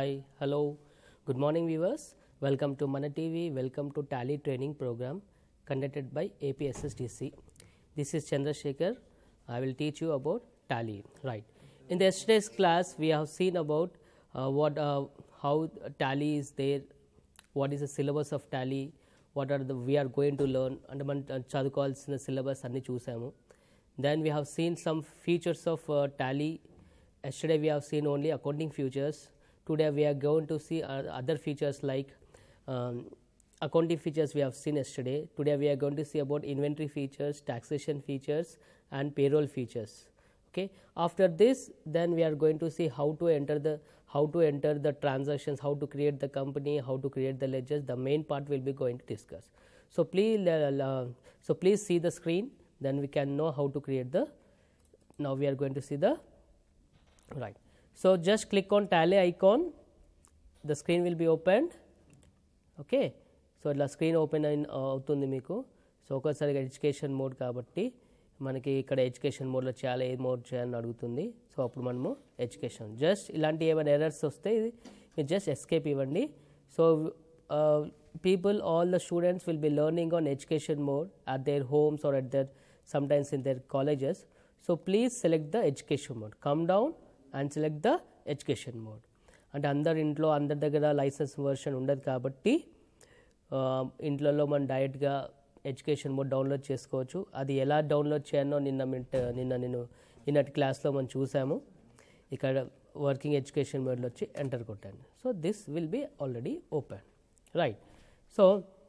Hi, hello, good morning viewers. Welcome to Mana TV. Welcome to Tally training program conducted by APSSDC. This is Chandrasekhar. I will teach you about Tally. Right. In the yesterday's class, we have seen about uh, what uh, how Tally is there, what is the syllabus of Tally, what are the we are going to learn అంటే మనం చదువుకోవాల్సిన syllabus అన్ని చూసాము then we have seen some features of Tally yesterday we have seen only accounting features today we are going to see uh, other features like um, accounting features we have seen yesterday today we are going to see about inventory features taxation features and payroll features okay after this then we are going to see how to enter the how to enter the transactions how to create the company how to create the ledgers the main part will be going to discuss so please uh, uh, so please see the screen then we can know how to create the now we are going to see the right so just click on tally icon the screen will be opened okay so ఇట్లా screen open అయిన అవుతుంది మీకు so ఒక్కసారిగా education mode కాబట్టి మనకి ఇక్కడ education మోడ్లో చాలా ఏ మోడ్ చేయాలని అడుగుతుంది సో అప్పుడు మనము ఎడ్యుకేషన్ జస్ట్ ఇలాంటి ఏమైనా ఎర్రర్స్ వస్తే ఇది మీరు జస్ట్ ఎస్కేప్ ఇవ్వండి so people all the students will be learning on education mode at their homes or at their sometimes in their colleges so please select the education mode come down and select the education mode అంటే అందరి ఇంట్లో అందరి దగ్గర licence version ఉండదు కాబట్టి ఇంట్లలో మనం డైరెక్ట్గా education mode download చేసుకోవచ్చు అది ఎలా డౌన్లోడ్ చేయాలో నిన్న మింట నిన్న నేను నిన్నటి క్లాస్లో మనం చూసాము ఇక్కడ వర్కింగ్ ఎడ్యుకేషన్ మోడ్లో వచ్చి ఎంటర్ కొట్టాను so this will be already open right so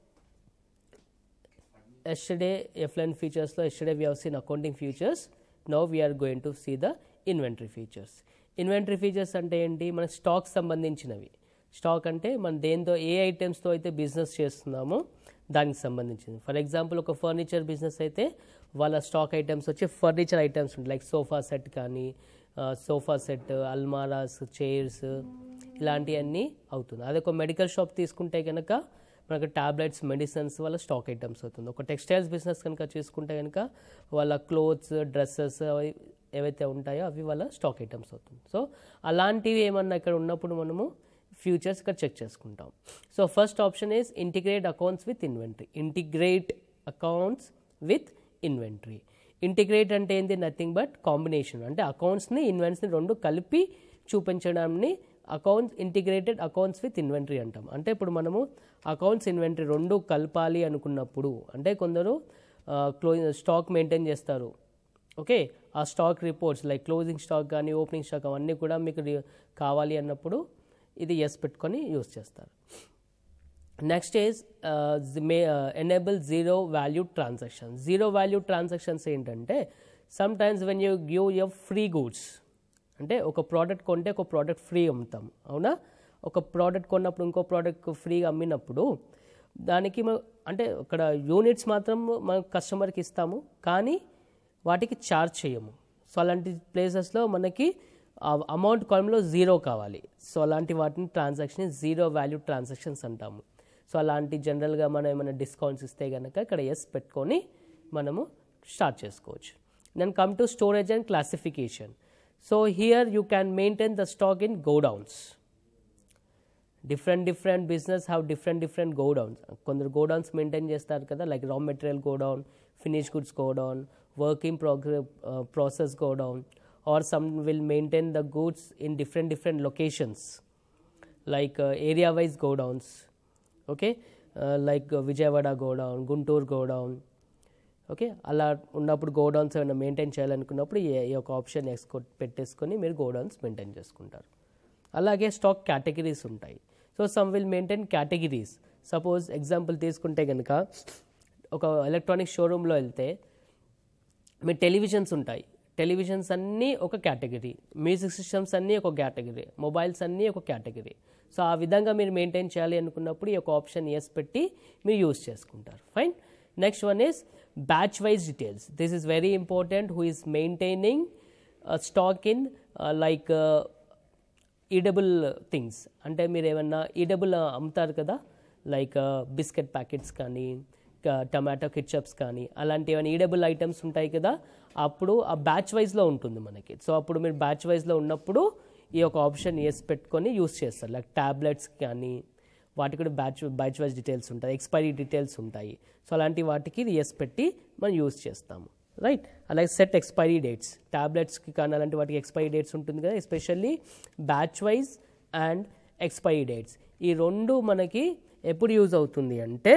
yesterday ఎఫ్లైన్ ఫీచర్స్లో yesterday we have seen accounting features now we're going to see the inventory features inventory features అంటే ఏంటి మన స్టాక్ సంబంధించినవి స్టాక్ అంటే మనం దేంతో ఏ ఐటమ్స్తో అయితే బిజినెస్ చేస్తున్నామో దానికి సంబంధించింది ఫర్ ఎగ్జాంపుల్ ఒక ఫర్నిచర్ బిజినెస్ అయితే వాళ్ళ స్టాక్ ఐటమ్స్ వచ్చి ఫర్నిచర్ ఐటమ్స్ ఉంటాయి లైక్ సోఫా సెట్ కానీ సోఫా సెట్ అల్మారాస్ చైర్స్ ఇలాంటివన్నీ అవుతుంది అదే ఒక మెడికల్ షాప్ తీసుకుంటే కనుక మనకు టాబ్లెట్స్ మెడిసిన్స్ వాళ్ళ స్టాక్ ఐటమ్స్ అవుతుంది ఒక టెక్స్టైల్స్ బిజినెస్ కనుక చూసుకుంటే కనుక వాళ్ళ క్లోత్స్ డ్రెస్సెస్ ఏవైతే ఉంటాయో అవి వాళ్ళ స్టాక్ ఐటమ్స్ అవుతుంది సో అలాంటివి ఏమన్నా ఇక్కడ ఉన్నప్పుడు మనము ఫ్యూచర్స్ ఇక్కడ చెక్ చేసుకుంటాం so first option is integrate accounts with inventory integrate accounts with inventory integrate అంటే ఏంది నథింగ్ బట్ కాంబినేషన్ అంటే అకౌంట్స్ని ఇన్వెంట్స్ని రెండు కలిపి చూపించడాన్ని accounts integrated accounts with inventory అంటాం అంటే ఇప్పుడు మనము అకౌంట్స్ ఇన్వెంటరీ రెండు కలపాలి అనుకున్నప్పుడు అంటే కొందరు క్లో స్టాక్ మెయింటైన్ చేస్తారు ఓకే ఆ stock reports like closing stock కానీ ఓపెనింగ్ స్టాక్ అవన్నీ కూడా మీకు కావాలి అన్నప్పుడు ఇది ఎస్ పెట్టుకొని యూస్ చేస్తారు next is may enable zero value transaction zero value transactions ఏంటంటే sometimes when you give your free goods అంటే ఒక ప్రోడక్ట్ కొంటే ఒక ప్రోడక్ట్ ఫ్రీ అమ్ముతాం అవునా ఒక ప్రోడక్ట్ కొన్నప్పుడు ఇంకో ప్రోడక్ట్ ఫ్రీగా అమ్మినప్పుడు దానికి అంటే ఇక్కడ యూనిట్స్ మాత్రం మన కస్టమర్కి ఇస్తాము కానీ వాటికి ఛార్జ్ చేయము సో అలాంటి ప్లేసెస్లో మనకి అమౌంట్ కాలంలో జీరో కావాలి సో అలాంటి వాటిని ట్రాన్సాక్షన్ జీరో వాల్యూ ట్రాన్సాక్షన్స్ అంటాము సో అలాంటి జనరల్గా మనం ఏమైనా డిస్కౌంట్స్ ఇస్తే కనుక ఇక్కడ ఎస్ పెట్టుకొని మనము స్టార్ట్ చేసుకోవచ్చు then come to storage and classification so here you can maintain the stock in godowns different different business have different different godowns కొందరు గోడౌన్స్ మెయింటైన్ చేస్తారు కదా like raw material godown finish goods godown working progress process godown or some will maintain the goods in different different locations like uh, area wise godowns okay uh, like uh, vijayawada godown guntur godown okay అలా ఉన్నప్పుడు godowns ఏమైనా maintain చేయాలనుకున్నప్పుడు ఈ యొక్క option ఎక్స్కోట్ పెట్టేసుకొని మీరు godowns maintain చేసుకుంటారు అలాగే స్టాక్ కేటగిరీస్ ఉంటాయి so some will maintain categories suppose example తీసుకుంటే కనుక ఒక ఎలక్ట్రానిక్ షోరూంలో వెళ్తే మీ టెలివిజన్స్ ఉంటాయి టెలివిజన్స్ అన్నీ ఒక కేటగిరీ మ్యూజిక్ సిస్టమ్స్ అన్నీ ఒక కేటగిరీ మొబైల్స్ అన్నీ ఒక కేటగిరీ సో ఆ విధంగా మీరు మెయింటైన్ చేయాలి అనుకున్నప్పుడు ఈ యొక్క ఆప్షన్ ఎస్ పెట్టి మీరు యూస్ చేసుకుంటారు fine next one is batch wise details this is very important who is maintaining stock in like edible things అంటే మీరు ఏమన్నా ఈడబుల్ అమ్ముతారు కదా లైక్ బిస్కెట్ ప్యాకెట్స్ కానీ టమాటో కిచప్స్ కానీ అలాంటి ఏమైనా ఈడబుల్ ఐటమ్స్ ఉంటాయి కదా అప్పుడు ఆ బ్యాచ్ వైజ్లో ఉంటుంది మనకి సో అప్పుడు మీరు బ్యాచ్ వైజ్లో ఉన్నప్పుడు ఈ యొక్క ఆప్షన్ ఎస్ పెట్టుకొని యూస్ చేస్తారు లైక్ ట్యాబ్లెట్స్ కానీ వాటికి కూడా బ్యాచ్ బ్యాచ్ వైజ్ డీటెయిల్స్ ఉంటాయి ఎక్స్పైరీ డీటెయిల్స్ ఉంటాయి సో అలాంటి వాటికి ఇది ఎస్ పెట్టి మనం యూస్ చేస్తాము రైట్ అలాగే సెట్ ఎక్స్పైరీ డేట్స్ ట్యాబ్లెట్స్కి కానీ అలాంటి వాటికి ఎక్స్పైరీ డేట్స్ ఉంటుంది కదా especially batch wise and expiry dates ఈ రెండు మనకి ఎప్పుడు యూజ్ అవుతుంది అంటే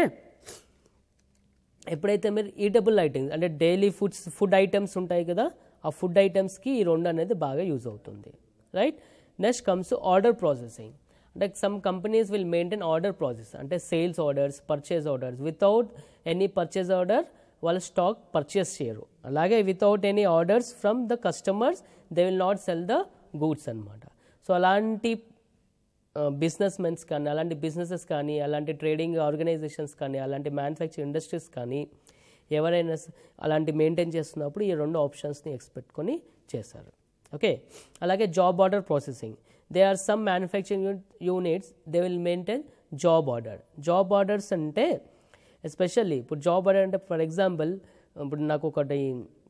ఎప్పుడైతే మీరు ఈటబుల్ ఐటమ్స్ అంటే డైలీ ఫుడ్స్ ఫుడ్ ఐటమ్స్ ఉంటాయి కదా ఆ ఫుడ్ ఐటమ్స్కి ఈ రెండు అనేది బాగా యూజ్ అవుతుంది right next comes order processing అంటే some companies will maintain order process అంటే sales orders purchase orders without any purchase order వాళ్ళ స్టాక్ పర్చేస్ చేయరు అలాగే without any orders from the customers they will not sell the goods అనమాట so అలాంటి business mens కానీ అలాంటి businesses కానీ అలాంటి ట్రేడింగ్ ఆర్గనైజేషన్స్ కానీ అలాంటి మ్యానుఫ్యాక్చరింగ్ ఇండస్ట్రీస్ కానీ ఎవరైనా స- అలాంటి మెయింటైన్ చేస్తున్నప్పుడు ఈ రెండు ఆప్షన్స్ని ఎక్స్పెక్ట్ కొని చేశారు ఓకే అలాగే job order processing they are some manufacturing units they will maintain job order job orders అంటే ఎస్పెషల్లీ ఇప్పుడు జాబ్ ఆర్డర్ అంటే ఫర్ ఎగ్జాంపుల్ ఇప్పుడు నాకు ఒకటి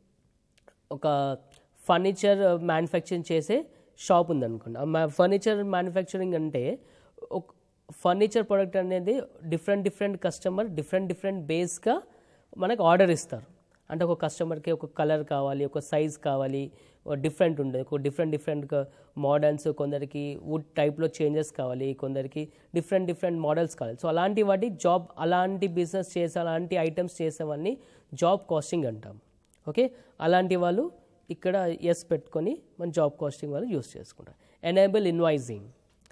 ఒక ఫర్నిచర్ మ్యానుఫ్యాక్చరింగ్ చేసే షాప్ ఉందనుకోండి ఆ ఫర్నిచర్ మ్యానుఫ్యాక్చరింగ్ అంటే ఒక ఫర్నిచర్ ప్రోడక్ట్ అనేది different different customer different different బేస్గా మనకు ఆర్డర్ ఇస్తారు అంటే ఒక కస్టమర్కి ఒక కలర్ కావాలి ఒక సైజ్ కావాలి డిఫరెంట్ ఉంటుంది ఒక డిఫరెంట్ డిఫరెంట్ మోడల్స్ కొందరికి వుడ్ టైప్లో చేంజెస్ కావాలి కొందరికి డిఫరెంట్ డిఫరెంట్ మోడల్స్ కావాలి సో అలాంటి వాటి జాబ్ అలాంటి బిజినెస్ చేసే అలాంటి ఐటమ్స్ చేసేవన్నీ జాబ్ కాస్టింగ్ అంటాం ఓకే అలాంటి వాళ్ళు ఇక్కడ ఎస్ పెట్టుకొని మన జాబ్ కాస్టింగ్ వాళ్ళు యూస్ చేసుకుంటారు enable invoicing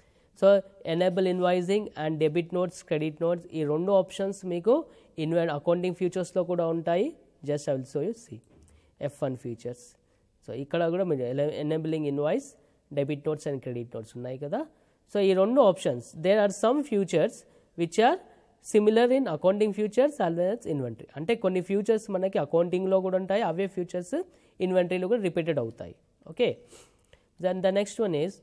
so enable invoicing and debit notes credit notes ఈ రెండు ఆప్షన్స్ మీకు ఇన్వై అకౌంటింగ్ ఫ్యూచర్స్లో కూడా ఉంటాయి just I will so you see F one features so ఇక్కడ కూడా మీరు enabling invoice debit notes and credit notes ఉన్నాయి కదా సో ఈ రెండు options there are some futures which are similar in accounting futures all well inventory అంటే కొన్ని futures మనకి అకౌంటింగ్లో కూడా ఉంటాయి అవే ఫ్యూచర్స్ ఇన్వెంటరీలో కూడా రిపీటెడ్ అవుతాయి okay then the next one is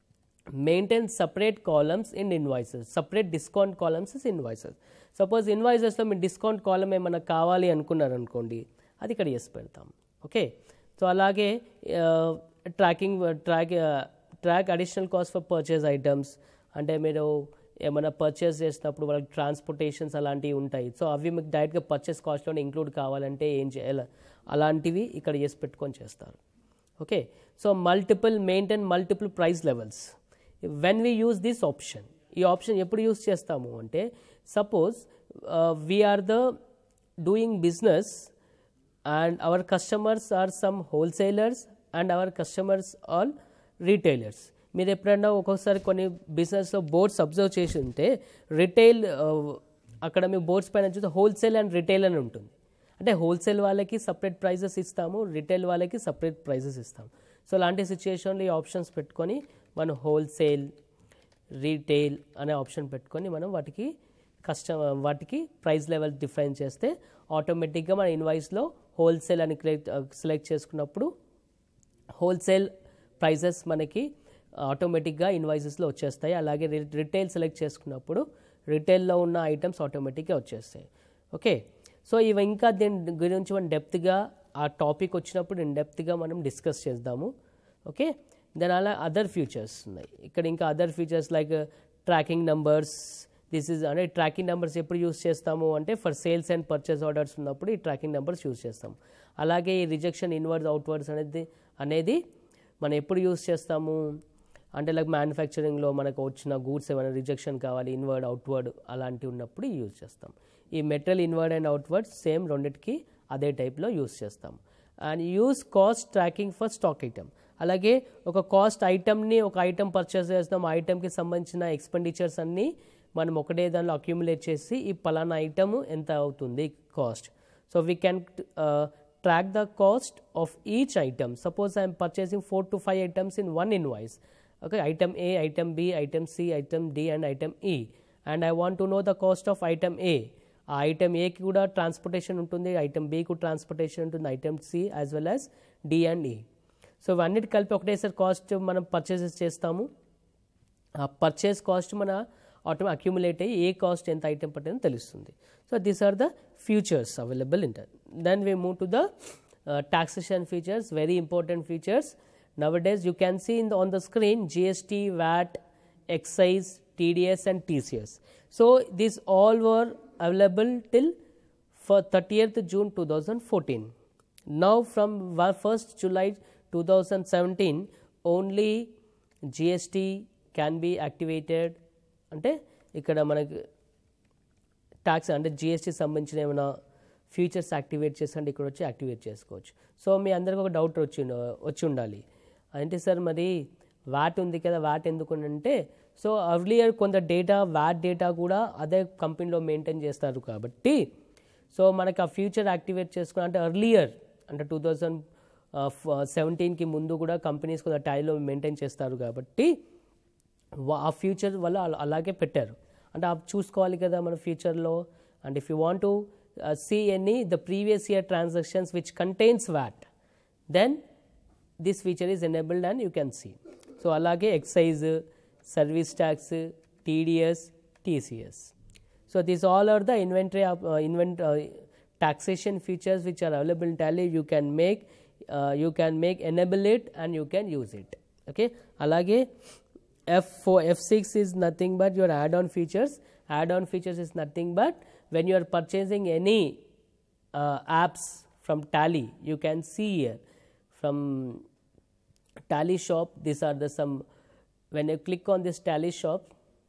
maintain separate columns in invoices separate discount columns is invoices suppose ఇన్వాయిసెస్లో మీరు డిస్కౌంట్ కాలం ఏమైనా కావాలి అనుకున్నారనుకోండి అది ఇక్కడ ఎస్ పెడతాం ఓకే సో అలాగే tracking track track additional cost for purchase items అంటే మీరు ఏమైనా పర్చేస్ చేసినప్పుడు వాళ్ళకి ట్రాన్స్పోర్టేషన్స్ అలాంటివి ఉంటాయి సో అవి మీకు డైరెక్ట్గా పర్చేస్ కాస్ట్లోనే ఇంక్లూడ్ కావాలంటే ఏం చేయాలి అలాంటివి ఇక్కడ ఎస్ పెట్టుకొని చేస్తారు okay so multiple maintain multiple price levels when we use this option ఈ ఆప్షన్ ఎప్పుడు యూస్ చేస్తాము అంటే suppose we're the doing business and our customers are some wholesalers and our customers are retailers మీరు ఎప్పుడైనా ఒక్కొక్కసారి కొన్ని బిజినెస్లో బోర్డ్స్ అబ్జర్వ్ చేసి ఉంటే రిటైల్ అక్కడ మీ బోర్డ్స్ పైన చూస్తే హోల్సేల్ అండ్ రిటైల్ అని ఉంటుంది అంటే హోల్సేల్ వాళ్ళకి సపరేట్ ప్రైజెస్ ఇస్తాము రిటైల్ వాళ్ళకి సపరేట్ ప్రైజెస్ ఇస్తాము సో అలాంటి సిచ్యుయేషన్లో ఈ ఆప్షన్స్ పెట్టుకొని మనం హోల్సేల్ రీటైల్ అనే ఆప్షన్ పెట్టుకొని మనం వాటికి కస్టమ వాటికి ప్రైస్ లెవెల్ డిఫైన్ చేస్తే ఆటోమేటిక్గా మన ఇన్వాయిస్లో హోల్సేల్ అని సెలెక్ట్ చేసుకున్నప్పుడు హోల్సేల్ ప్రైజెస్ మనకి ఆటోమేటిక్గా ఇన్వాయిసెస్లో వచ్చేస్తాయి అలాగే రి- రిటైల్ సెలెక్ట్ చేసుకున్నప్పుడు రిటైల్లో ఉన్న ఐటమ్స్ ఆటోమేటిక్గా వచ్చేస్తాయి ఓకే సో ఇవి ఇంకా దీని గురించి మనం డెప్త్గా ఆ టాపిక్ వచ్చినప్పుడు ఇన్ డెప్త్గా మనం డిస్కస్ చేద్దాము ఓకే దెన్ అలా అదర్ ఫీచర్స్ ఉన్నాయి ఇక్కడ ఇంకా other features like tracking numbers this is అంటే ట్రాకింగ్ నెంబర్స్ ఎప్పుడు యూస్ చేస్తాము అంటే for sales and purchase orders ఉన్నప్పుడు ఈ ట్రాకింగ్ నెంబర్స్ యూస్ చేస్తాము అలాగే ఈ రిజెక్షన్ ఇన్వర్డ్స్ అవుట్వర్డ్స్ అనేది అనేది మనం ఎప్పుడు యూస్ చేస్తాము అంటే లైక్ మ్యానుఫ్యాక్చరింగ్లో మనకు వచ్చిన గూడ్స్ ఏమైనా రిజెక్షన్ కావాలి ఇన్వర్డ్ అవుట్వర్డ్ అలాంటివి ఉన్నప్పుడు యూజ్ చేస్తాం ఈ material inward and outward same రెండింటికి అదే టైప్లో యూస్ చేస్తాం and use cost tracking for stock item అలాగే ఒక కాస్ట్ ఐటమ్ని ఒక ఐటమ్ పర్చేస్ చేస్తాం ఆ ఐటమ్కి సంబంధించిన ఎక్స్పెండిచర్స్ అన్నీ మనం ఒకటే దానిలో అక్యూములేట్ చేసి ఈ పలానా ఐటమ్ ఎంత అవుతుంది cost so we can track the cost of each item. Suppose I am purchasing 4 to 5 items in one invoice. Okay, item A, item B, item C, item D and item E. And I want to know the cost of item A. ఆ item ఏకి కూడా transportation ఉంటుంది item బికి transportation ఉంటుంది item C as well as D and E so ఇవన్నిటి కలిపి ఒకటేసారి cost మనం పర్చేసెస్ చేస్తాము ఆ పర్చేస్ కాస్ట్ మన ఆటోమే అక్యుములేట్ అయ్యి ఏ కాస్ట్ ఎంత ఐటమ్ పట్టిందో తెలుస్తుంది so these are the futures available in then we move to the taxation features very important features nowadays you can see in the, on the screen gst vat excise tds and tcs so these all were available till for 30th june 2014 now from wa- 1st july 2017 only gst can be activated అంటే ఇక్కడ మనకి tax అంటే GST సంబంధించిన ఏమైనా features activate చేస్తే ఇక్కడ వచ్చి activate చేసుకోవచ్చు సో మీ అందరికి ఒక డౌట్ వచ్చి ఉండ- వచ్చి ఉండాలి అంటే సార్ మరి వ్యాట్ ఉంది కదా వ్యాట్ ఎందుకు అంటే సో అర్లియర్ కొంత డేటా వ్యాట్ డేటా కూడా అదే కంపెనీలో మెయింటైన్ చేస్తారు కాబట్టి సో మనకి ఆ ఫ్యూచర్ యాక్టివేట్ చేసుకుని అంటే అర్లియర్ అంటే టూ థౌజండ్ సెవెంటీన్కి ముందు కూడా కంపెనీస్ కొంత టైలో మెయింటైన్ చేస్తారు కాబట్టి వా- ఆ ఫ్యూచర్ వల్ల అలా- అలాగే పెట్టారు అంటే ఆ చూసుకోవాలి కదా మన ఫ్యూచర్లో and if you want to see any the previous year transactions which contains VAT then this feature is enabled and you can see so అలాగే excise service tax TDS TCS So these all are the inventory of, uh, invent, uh, taxation features which are available in Tally. You can make uh, you can make enable it and you can use it. Okay. అలాగే F for F6 is nothing but your add-on features. Add-on features is nothing but when you are purchasing any uh, apps from Tally, you can see here from Tally shop. These are the some. When you click on this Tally shop,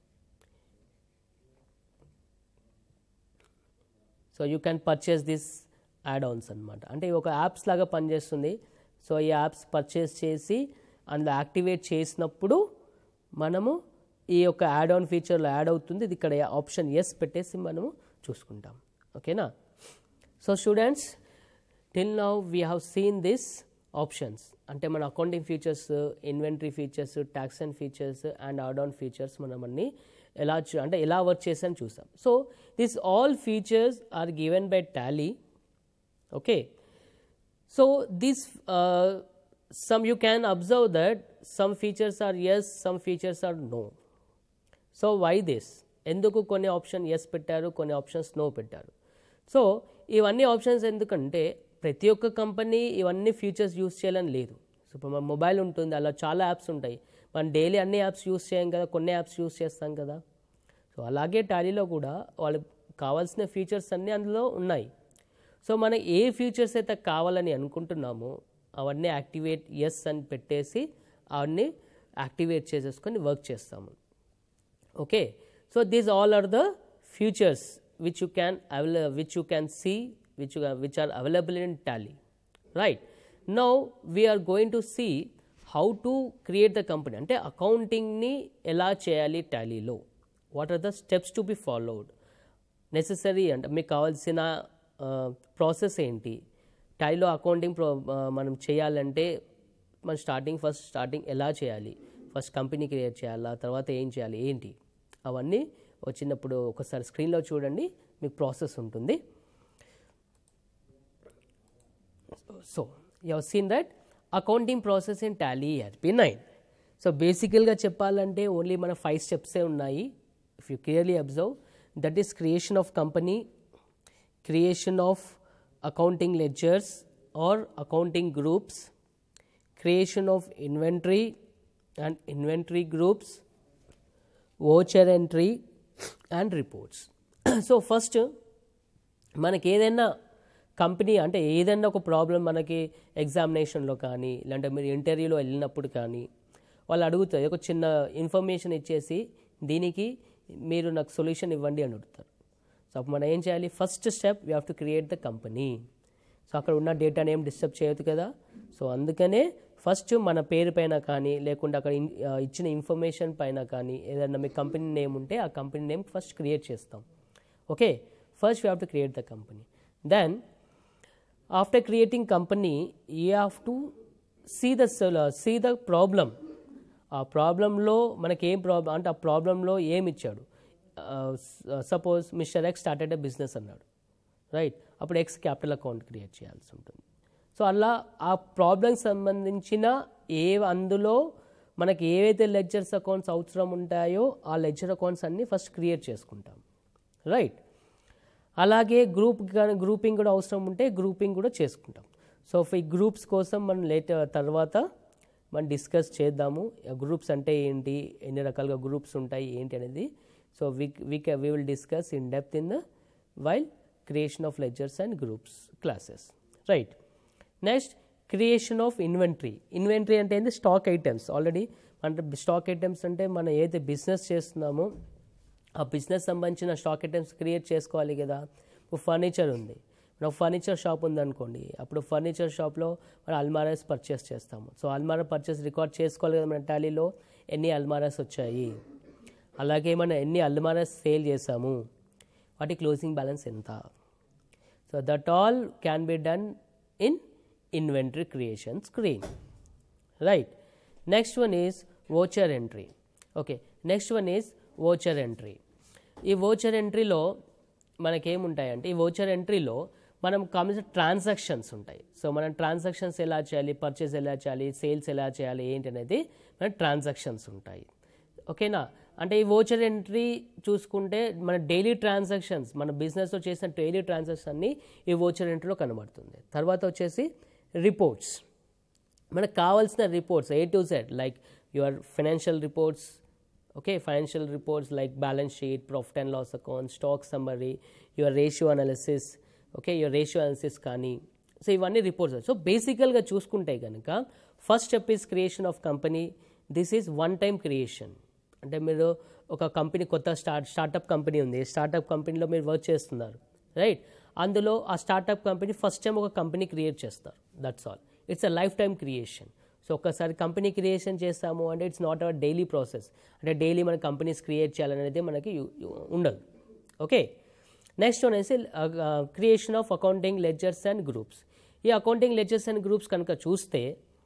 so you can purchase this add ons అనమాట అంటే ఇవి ఒక apps లాగా పనిచేస్తుంది so ఈ apps purchase చేసి అందులో activate చేసినప్పుడు మనము ఈ యొక్క యాడ్ ఆన్ ఫీచర్లో యాడ్ అవుతుంది ఇది ఇక్కడ ఆప్షన్ ఎస్ పెట్టేసి మనము చూసుకుంటాం ఓకేనా so students till now we have seen this options అంటే మన accounting features inventory features tax and features and add on features మనం అన్ని ఎలా చూ- అంటే ఎలా వర్క్ చేసాని చూసాం so this all features are given by Tally okay so this uh, some you can observe that some features are yes some features are no so why this ఎందుకు కొన్ని ఆప్షన్ ఎస్ పెట్టారు కొన్ని options no పెట్టారు సో ఇవన్నీ options ఎందుకంటే ప్రతి ఒక్క కంపెనీ ఇవన్నీ ఫీచర్స్ యూస్ చేయాలని లేదు సో ఇప్పుడు మన మొబైల్ ఉంటుంది అలా చాలా యాప్స్ ఉంటాయి మనం డైలీ అన్ని యాప్స్ యూస్ చేయం కదా కొన్ని యాప్స్ యూస్ చేస్తాం కదా సో అలాగే టాలీలో కూడా వాళ్ళకి కావాల్సిన ఫీచర్స్ అన్నీ అందులో ఉన్నాయి సో మనం ఏ ఫీచర్స్ అయితే కావాలని అనుకుంటున్నామో అవన్నీ యాక్టివేట్ ఎస్ అని పెట్టేసి అవన్నీ యాక్టివేట్ చేసేసుకొని వర్క్ చేస్తాము okay so these all are the features which you can avail- which you can see which you are, which are available in tally right now we are going to see how to create the company అంటే అకౌంటింగ్ని ఎలా చేయాలి టాలీలో what are the steps to be followed necessary అంటే మీకు కావాల్సిన process ఏంటి టాలీలో accounting pro ఆ, మనం చేయాలంటే మనం స్టార్టింగ్ ఫస్ట్ స్టార్టింగ్ ఎలా చేయాలి ఫస్ట్ కంపెనీ క్రియేట్ చేయాలా తర్వాత ఏం చేయాలి ఏంటి అవన్నీ వచ్చినప్పుడు ఒకసారి స్క్రీన్లో చూడండి మీకు ప్రాసెస్ ఉంటుంది so you have seen that accounting process in Tally ERP nine so బేసికల్గా చెప్పాలంటే ఓన్లీ మన ఫైవ్ స్టెప్సే ఉన్నాయి if you clearly observe that is creation of company creation of accounting ledgers or accounting groups creation of inventory and inventory groups voucher entry and reports so first మనకి ఏదైనా company అంటే ఏదైనా ఒక problem మనకి ఎగ్జామినేషన్లో కానీ లేదంటే మీరు ఇంటర్వ్యూలో వెళ్ళినప్పుడు కానీ వాళ్ళు అడుగుతారు ఒక చిన్న ఇన్ఫర్మేషన్ ఇచ్చేసి దీనికి మీరు నాకు సొల్యూషన్ ఇవ్వండి అని అడుగుతారు సో అప్పుడు మనం ఏం చేయాలి first step we have to create the company so అక్కడ ఉన్న డేటాని ఏం డిస్టర్బ్ చేయొద్దు కదా సో అందుకనే ఫస్ట్ మన పేరు పైన కానీ లేకుంటే అక్కడ ఇన్- ఆ, ఇచ్చిన ఇన్ఫర్మేషన్ పైన కానీ ఏదైనా మీ కంపెనీ నేమ్ ఉంటే ఆ కంపెనీ నేమ్ ఫస్ట్ క్రియేట్ చేస్తాం okay first we have to create the company then after creating company you have to see the see the problem ఆ ప్రాబ్లంలో మనకి ఏం ప్రాబ్లం అంటే ఆ ప్రాబ్లంలో ఏమి ఇచ్చాడు suppose mister X started a business అన్నాడు రైట్ అప్పుడు ఎక్స్ క్యాపిటల్ అకౌంట్ క్రియేట్ చేయాల్సి ఉంటుంది సో అలా ఆ ప్రాబ్లంకి సంబంధించిన ఏ అందులో మనకి ఏవైతే లెడ్జర్స్ అకౌంట్స్ అవసరం ఉంటాయో ఆ లెడ్జర్ అకౌంట్స్ అన్నీ ఫస్ట్ క్రియేట్ చేసుకుంటాం రైట్ అలాగే గ్రూప్ కానీ గ్రూపింగ్ కూడా అవసరం ఉంటే గ్రూపింగ్ కూడా చేసుకుంటాం సో ఈ గ్రూప్స్ కోసం మనం లేట్ తర్వాత మనం డిస్కస్ చేద్దాము గ్రూప్స్ అంటే ఏంటి ఎన్ని రకాలుగా గ్రూప్స్ ఉంటాయి ఏంటి అనేది so we we we will discuss in depth in the while creation of ledgers and groups classes right next creation of inventory inventory అంటే ఏంటి స్టాక్ ఐటమ్స్ ఆల్రెడీ అంటే స్టాక్ ఐటమ్స్ అంటే మనం ఏదైతే బిజినెస్ చేస్తున్నామో ఆ బిజినెస్ సంబంధించిన స్టాక్ ఐటమ్స్ క్రియేట్ చేసుకోవాలి కదా ఇప్పుడు ఫర్నిచర్ ఉంది మనకు ఫర్నిచర్ షాప్ ఉందనుకోండి అప్పుడు ఫర్నిచర్ షాప్లో మనం అల్మారాస్ పర్చేస్ చేస్తాము సో అల్మారా పర్చేస్ రికార్డ్ చేసుకోవాలి కదా మన టాలీలో ఎన్ని అల్మారాస్ వచ్చాయి అలాగే మనం ఎన్ని అల్మారాస్ సేల్ చేసాము వాటి క్లోజింగ్ బ్యాలెన్స్ ఎంత so that all can be done in inventory creation screen right next one is voucher entry okay next one is voucher entry ఈ వోచర్ ఎంట్రీలో మనకేముంటాయంటే ఈ వోచర్ ఎంట్రీలో మనం కావాల్సిన ట్రాన్సాక్షన్స్ ఉంటాయి సో మనం ట్రాన్సాక్షన్స్ ఎలా చేయాలి పర్చేస్ ఎలా చేయాలి సేల్స్ ఎలా చేయాలి ఏంటి అనేది మన ట్రాన్సాక్షన్స్ ఉంటాయి ఓకేనా అంటే ఈ వోచర్ ఎంట్రీ చూసుకుంటే మన డైలీ ట్రాన్సాక్షన్స్ మన బిజినెస్లో చేసిన డైలీ ట్రాన్సాక్షన్ అన్ని ఈ వోచర్ ఎంట్రీలో కనబడుతుంది తర్వాత వచ్చేసి రిపోర్ట్స్ మనకు కావాల్సిన reports A to Z like your financial reports okay financial reports like balance sheet profit and loss account stock summary your ratio analysis okay your ratio analysis కానీ so ఇవన్నీ reports so బేసికల్గా చూసుకుంటే కనుక first step is creation of company this is one time creation అంటే మీరు ఒక company కొత్త start startup company ఉంది స్టార్టప్ కంపెనీలో మీరు వర్క్ చేస్తున్నారు రైట్ అందులో ఆ స్టార్టప్ కంపెనీ ఫస్ట్ టైం ఒక కంపెనీ క్రియేట్ చేస్తారు that's all it's a lifetime creation so ఒక్కసారి కంపెనీ క్రియేషన్ చేస్తాము అంటే it's not our daily process అంటే డైలీ మన కంపెనీస్ క్రియేట్ చేయాలనేది మనకి యు- యు- ఉండదు ఓకే నెక్స్ట్ వన్ వేసి creation of accounting ledgers and groups ఈ అకౌంటింగ్ లెడ్జర్స్ అండ్ గ్రూప్స్ కనుక చూస్తే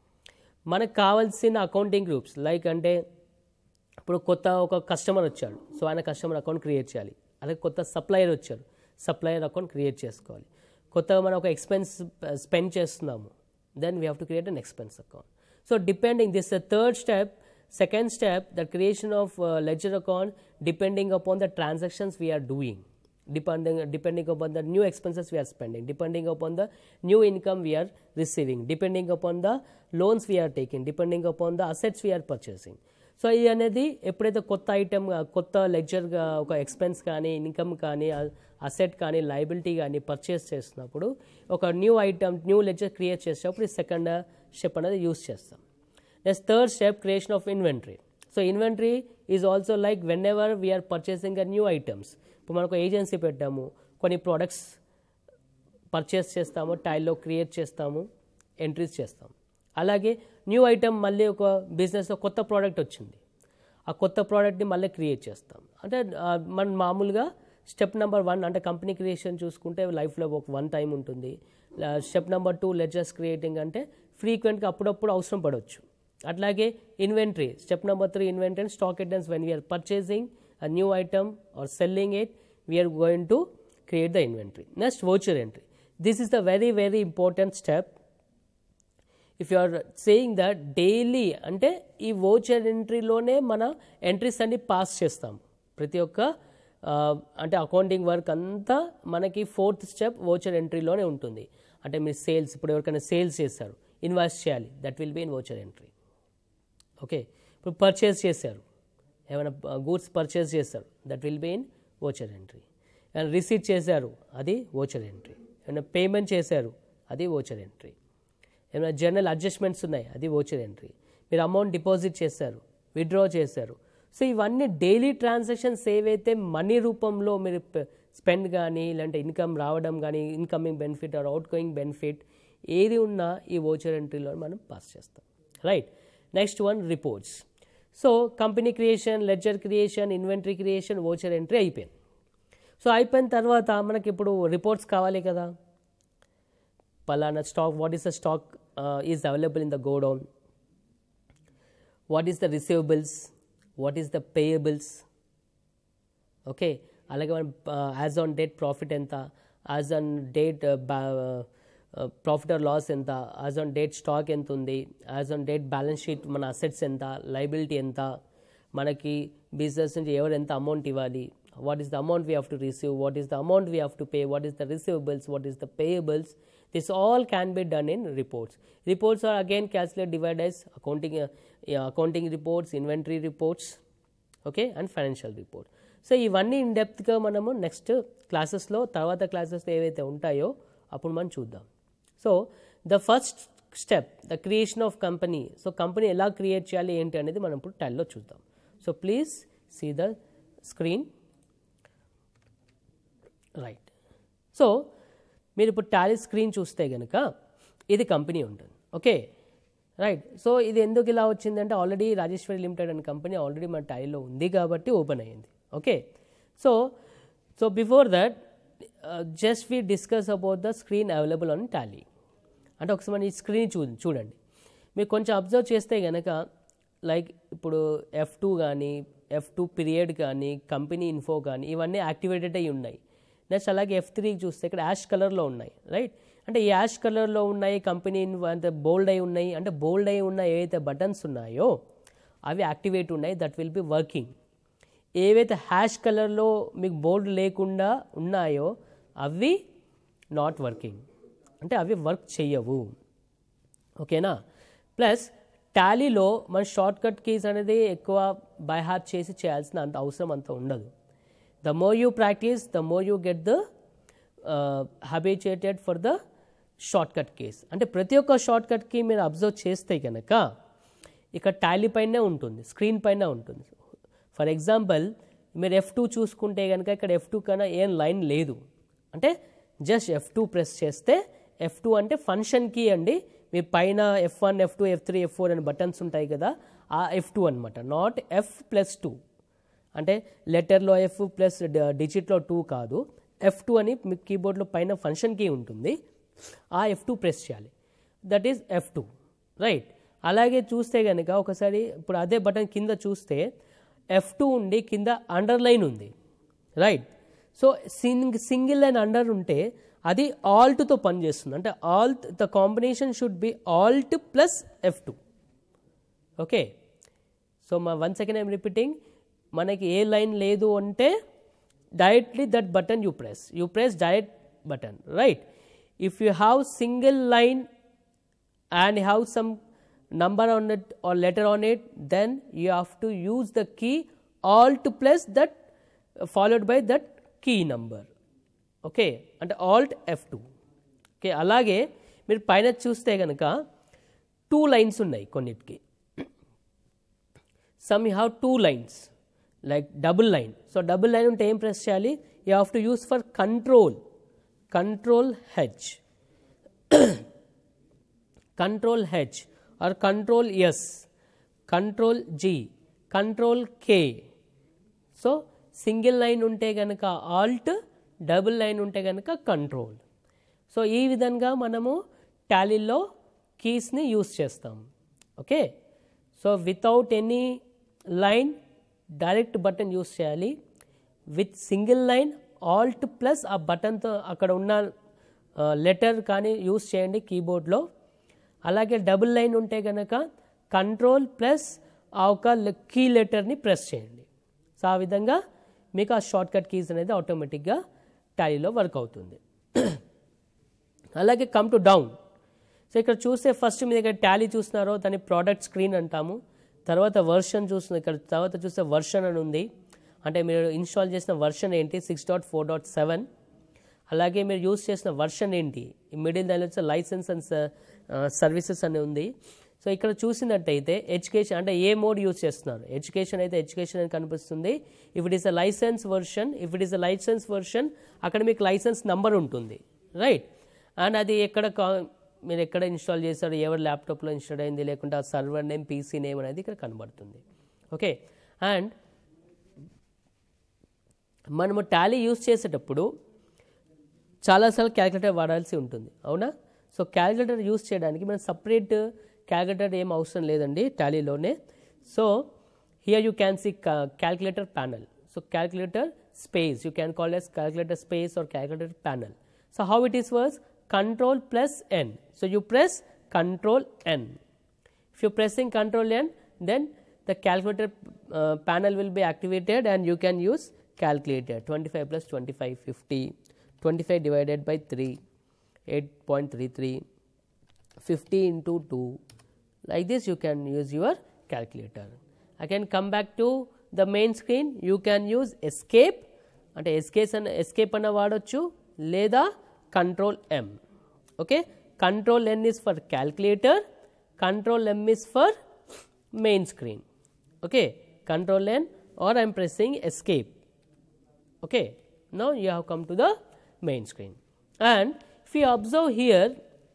మనకు కావాల్సిన అకౌంటింగ్ గ్రూప్స్ లైక్ అంటే ఇప్పుడు కొత్త ఒక కస్టమర్ వచ్చాడు సో ఆయన కస్టమర్ అకౌంట్ క్రియేట్ చేయాలి అలాగే కొత్త సప్లయర్ వచ్చాడు సప్లయర్ అకౌంట్ క్రియేట్ చేసుకోవాలి కొత్తగా మనం ఒక ఎక్స్పెన్స్ స్పెండ్ చేస్తున్నాము then we have to create an expense account so depending this the third step second step the creation of ledger account depending upon the transactions we're doing depending depending upon the new expenses we are spending depending upon the new income we are receiving depending upon the loans we are taking depending upon the assets we are purchasing so ఇది అనేది ఎప్పుడైతే కొత్త item కొత్త లెక్చర్గా ఒక expense కానీ income కానీ asset కానీ liability కానీ పర్చేస్ చేసినప్పుడు ఒక new item new lecture create చేసేటప్పుడు ఈ సెకండ్ స్టెప్ అనేది యూస్ చేస్తాం next third step creation of inventory so inventory is also like whenever we're purchasing a new items ఇప్పుడు మనకు ఏజెన్సీ పెట్టాము కొన్ని ప్రోడక్ట్స్ పర్చేస్ చేస్తాము టైల్లో క్రియేట్ చేస్తాము ఎంట్రీస్ చేస్తాము అలాగే న్యూ ఐటమ్ మళ్ళీ ఒక బిజినెస్లో కొత్త ప్రోడక్ట్ వచ్చింది ఆ కొత్త ప్రోడక్ట్ని మళ్ళీ క్రియేట్ చేస్తాం అంటే ఆ, మనం మామూలుగా స్టెప్ నెంబర్ వన్ అంటే కంపెనీ క్రియేషన్ చూసుకుంటే లైఫ్లో ఒక వన్ టైం ఉంటుంది step number two ledgers creating అంటే ఫ్రీక్వెంట్గా అప్పుడప్పుడు అవసరం పడవచ్చు అట్లాగే inventory step number three inventory stock items when we're purchasing a new item or selling it we are going to create the inventory next voucher entry this is the very very important step if you are saying that daily అంటే ఈ voucher ఎంట్రీలోనే మన entries అన్ని pass చేస్తాం ప్రతి ఒక్క ఆ, అంటే accounting work అంతా మనకి ఫోర్త్ స్టెప్ వోచర్ ఎంట్రీలోనే ఉంటుంది అంటే మీరు సేల్స్ ఇప్పుడు ఎవరికైనా సేల్స్ చేశారు ఇన్వెస్ట్ చేయాలి that will be in voucher entry okay ఇప్పుడు పర్చేస్ చేశారు ఏమైనా గూడ్స్ పర్చేస్ చేశారు that will be in voucher entry ఏమైనా రిసీట్ చేశారు అది ఓచర్ ఎంట్రీ ఏమైనా పేమెంట్ చేశారు అది ఓచర్ ఎంట్రీ ఏమైనా జనరల్ అడ్జస్ట్మెంట్స్ ఉన్నాయి అది ఓచర్ ఎంట్రీ మీరు అమౌంట్ డిపాజిట్ చేశారు విత్డ్రా చేశారు సో ఇవన్నీ డైలీ ట్రాన్సాక్షన్స్ ఏవైతే మనీ రూపంలో మీరు స్పెండ్ కానీ లేదంటే ఇన్కమ్ రావడం కానీ incoming benefit or outgoing benefit ఏది ఉన్నా ఈ ఓచర్ ఎంట్రీలో మనం పాస్ చేస్తాం right next one reports so company creation ledger creation inventory creation voucher entry అయిపోయింది సో అయిపోయిన తర్వాత మనకి ఇప్పుడు రిపోర్ట్స్ కావాలి కదా పలానా stock what is the stock is available in the godown what is the receivables what is the payables okay అలాగే మనం యాజ్ ఆన్ డేట్ ప్రాఫిట్ ఎంత as on date profit or loss ఎంత యాజ్ ఆన్ డేట్ స్టాక్ ఎంత ఉంది as on date balance sheet మన assets ఎంత liability ఎంత మనకి బిజినెస్ నుంచి ఎవరు ఎంత అమౌంట్ ఇవ్వాలి what is the amount we have to receive what is the amount we have to pay what is the receivables what is the payables this all can be done in reports reports are again calculated divided as accounting uh, yeah, accounting reports inventory reports okay and financial report so ఇవన్నీ in డెప్త్గా మనము next క్లాసెస్లో తర్వాత క్లాసెస్లో ఏవైతే ఉంటాయో అప్పుడు మనం చూద్దాం so the first step the creation of company so company ఎలా క్రియేట్ చేయాలి ఏంటి అనేది మనం ఇప్పుడు టైల్లో చూద్దాం so please see the screen right so మీరు ఇప్పుడు టాలీ స్క్రీన్ చూస్తే కనుక ఇది కంపెనీ ఉంటుంది ఓకే రైట్ సో ఇది ఎందుకు ఇలా వచ్చిందంటే ఆల్రెడీ రాజేశ్వరి లిమిటెడ్ అనే కంపెనీ ఆల్రెడీ మన టాలీలో ఉంది కాబట్టి ఓపెన్ అయ్యింది okay so so before that just we discuss about the screen available on Tally అంటే ఒకసారి మన ఈ స్క్రీన్ చూ చూడండి మీరు కొంచెం అబ్జర్వ్ చేస్తే కనుక లైక్ ఇప్పుడు ఎఫ్ టూ కానీ ఎఫ్ టూ పీరియడ్ కానీ కంపెనీ ఇన్ఫో కానీ ఇవన్నీ యాక్టివేటెడ్ అయి ఉన్నాయి నెక్స్ట్ అలాగే ఎఫ్ త్రీ చూస్తే ఇక్కడ యాష్ కలర్లో ఉన్నాయి రైట్ అంటే ఈ యాష్ కలర్లో ఉన్నాయి కంపెనీ అంటే బోల్డ్ అయి ఉన్నాయి అంటే బోల్డ్ అయి ఉన్న ఏవైతే బటన్స్ ఉన్నాయో అవి యాక్టివేట్ ఉన్నాయి దట్ విల్ బి వర్కింగ్ ఏవైతే హ్యాష్ కలర్లో మీకు బోర్డు లేకుండా ఉన్నాయో అవి నాట్ వర్కింగ్ అంటే అవి వర్క్ చెయ్యవు ఓకేనా ప్లస్ టాలీలో మన షార్ట్ కట్ కీస్ అనేది ఎక్కువ బై హార్ట్ చేసి చేయాల్సిన అంత అవసరం అంత ఉండదు the more you practice the more you get the habituated for the short cut case అంటే ప్రతి ఒక్క షార్ట్ కట్ కీ మీరు అబ్జర్వ్ చేస్తే కనుక ఇక్కడ టాలీ పైనే ఉంటుంది స్క్రీన్ పైన ఉంటుంది ఫర్ ఎగ్జాంపుల్ మీరు ఎఫ్ టూ చూసుకుంటే కనుక ఇక్కడ ఎఫ్ టూ కన్నా ఏం లైన్ లేదు అంటే జస్ట్ ఎఫ్ టూ ప్రెస్ చేస్తే ఎఫ్ టూ అంటే ఫంక్షన్ కీ అండి మీ పైన F one F two F three F four అనే బటన్స్ ఉంటాయి కదా ఆ ఎఫ్ టూ అనమాట నాట్ ఎఫ్ ప్లస్ టూ అంటే లెటర్లో ఎఫ్ ప్లస్ డిజిట్లో టూ కాదు ఎఫ్ టూ అని మీ కీబోర్డ్లో పైన ఫంక్షన్ కీ ఉంటుంది ఆ ఎఫ్ టూ ప్రెస్ చేయాలి that is F two right అలాగే చూస్తే కనుక ఒకసారి ఇప్పుడు అదే బటన్ కింద చూస్తే ఎఫ్ టూ ఉండి కింద అండర్లైన్ ఉంది right so sing single line under ఉంటే అది ఆల్ట్తో పనిచేస్తుంది అంటే alt the combination should be alt plus F two okay so మా వన్ సెకండ్ ఐమ్ రిపీటింగ్ మనకి ఏ లైన్ లేదు అంటే డైరెక్ట్లీ that button you press you press direct button right if you have single line and have some number on it or letter on it then you have to use the key alt plus that uh, followed by that key number okay అంటే alt F two okay అలాగే మీరు పైన చూస్తే కనుక two lines ఉన్నాయి కొన్నిటికి some you have two lines like double line so double line ఉంటే ఏం ప్రెస్ చేయాలి you have to use for control control H control H or control S control G control K so single line ఉంటే కనుక Alt double line ఉంటే కనుక control so ఈ విధంగా మనము టాలీలో కీస్ని యూస్ చేస్తాం okay so without any line direct button use చేయాలి with single line alt plus ఆ బటన్తో అక్కడ ఉన్న లెటర్ కానీ యూస్ చేయండి కీబోర్డ్లో అలాగే డబుల్ లైన్ ఉంటే కనుక కంట్రోల్ ప్లస్ ఆ ఒక కీ లెటర్ని ప్రెస్ చేయండి సో ఆ విధంగా మీకు ఆ షార్ట్ కట్ కీస్ అనేది ఆటోమేటిక్గా టాలీలో వర్క్ అవుతుంది అలాగే కమ్ టు డౌన్ సో ఇక్కడ చూస్తే ఫస్ట్ మీ దగ్గర టాలీ చూస్తున్నారో దాని ప్రోడక్ట్ స్క్రీన్ అంటాము తర్వాత వర్షన్ చూస్తుంది ఇక్కడ తర్వాత చూస్తే వర్షన్ అని ఉంది అంటే మీరు ఇన్స్టాల్ చేసిన వర్షన్ ఏంటి six dot four dot seven అలాగే మీరు యూస్ చేసిన వర్షన్ ఏంటి ఈ మిడిల్ దానిలో వచ్చే లైసెన్స్ అండ్ సర్వీసెస్ అని ఉంది సో ఇక్కడ చూసినట్టయితే ఎడ్యుకేషన్ అంటే ఏ మోడ్ యూస్ చేస్తున్నారు ఎడ్యుకేషన్ అయితే ఎడ్యుకేషన్ అని కనిపిస్తుంది if it is a license version if it is a license version అక్కడ మీకు లైసెన్స్ నంబర్ ఉంటుంది రైట్ అండ్ అది ఎక్కడ కా- మీరు ఎక్కడ ఇన్స్టాల్ చేశారు ఎవరి ల్యాప్టాప్లో ఇన్స్టాల్ అయింది లేకుంటే ఆ సర్వర్ నేమ్ పీసీ నేమ్ అనేది ఇక్కడ కనబడుతుంది ఓకే అండ్ మనము టాలీ యూస్ చేసేటప్పుడు చాలాసార్లు క్యాలిక్యులేటర్ వాడాల్సి ఉంటుంది అవునా సో క్యాలిక్యులేటర్ యూస్ చేయడానికి మనం సపరేట్ క్యాలిక్యులేటర్ ఏం అవసరం లేదండి టాలీలోనే so here you can see calculator panel so calculator space you can call as calculator space or calculator panel so how it is works control plus N so you press control N If you're pressing Control N, then the calculator uh, panel will be activated and you can use calculator 25 plus 25, 50, 25 divided by 3, 8.33 50 into 2 like this you can use your calculator again come back to the main screen you can use escape అంటే escape అన్న escape అన్న వాడచ్చు లేదా control M okay control N is for calculator control M is for main screen okay control n or i'm pressing escape okay now you have come to the main screen and if you observe here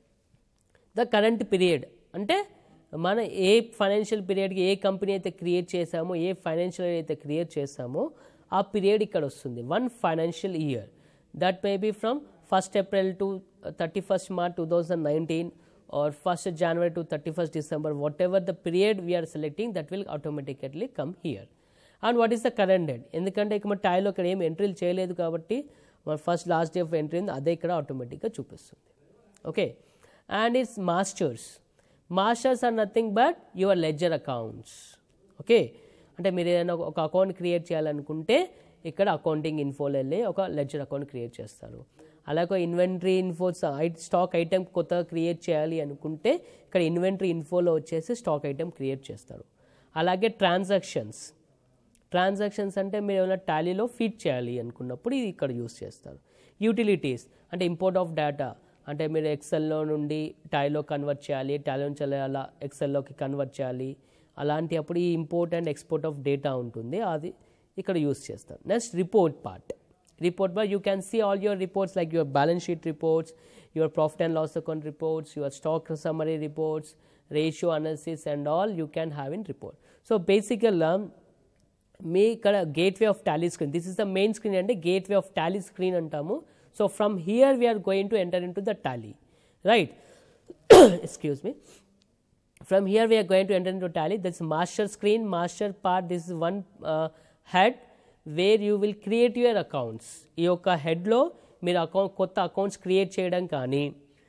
the current period అంటే మన ఏ financial పీరియడ్కి ఏ company అయితే create చేసామో ఏ financial అయితే create చేసామో ఆ పీరియడ్ ఇక్కడ వస్తుంది one financial year that may be from first April to thirty first March two thousand nineteen or 1st January to 31st December, whatever the period we are selecting, that will automatically come here. And what is the current date? ఎందుకంటే ఇక మన టైలో ఇక్కడ ఏం ఎంట్రీలు చేయలేదు కాబట్టి మన first last day of entry ఉంది అదే ఇక్కడ ఆటోమేటిక్గా చూపిస్తుంది okay and it's masters masters are nothing but your ledger accounts okay అంటే మీరు ఏదైనా ఒక అకౌంట్ క్రియేట్ చేయాలనుకుంటే ఇక్కడ అకౌంటింగ్ ఇన్ఫోలో వెళ్ళి ఒక లెడ్జర్ అకౌంట్ క్రియేట్ చేస్తారు అలాగే ఇన్వెంటరీ ఇన్ఫోస్ స్టాక్ ఐటెం కొత్తగా క్రియేట్ చేయాలి అనుకుంటే ఇక్కడ ఇన్వెంటరీ ఇన్ఫోలో వచ్చేసి స్టాక్ ఐటెం క్రియేట్ చేస్తారు అలాగే ట్రాన్సాక్షన్స్ ట్రాన్సాక్షన్స్ అంటే మీరు ఏమైనా టాలీలో ఫీడ్ చేయాలి అనుకున్నప్పుడు ఇది ఇక్కడ యూస్ చేస్తారు యూటిలిటీస్ అంటే ఇంపోర్ట్ ఆఫ్ డేటా అంటే మీరు ఎక్సెల్లో నుండి టాలీలో కన్వర్ట్ చేయాలి టాలీ నుంచి అలా ఎక్సెల్లోకి కన్వర్ట్ చేయాలి అలాంటి అప్పుడు ఈ import and export of data ఉంటుంది అది ఇక్కడ యూస్ చేస్తారు next report part report but you can see all your reports like your balance sheet reports your profit and loss account reports your stock summary reports ratio analysis and all you can have in report so basically um, మీ ఇక్కడ gateway of Tally screen this is the main screen అంటే gateway of Tally screen అంటాము so from here we're going to enter into the Tally right excuse me from here we are going to enter into tally this master screen master part this is one uh, head where you will create your accounts ఈ యొక్క హెడ్లో మీరు account కొత్త accounts create చేయడం కానీ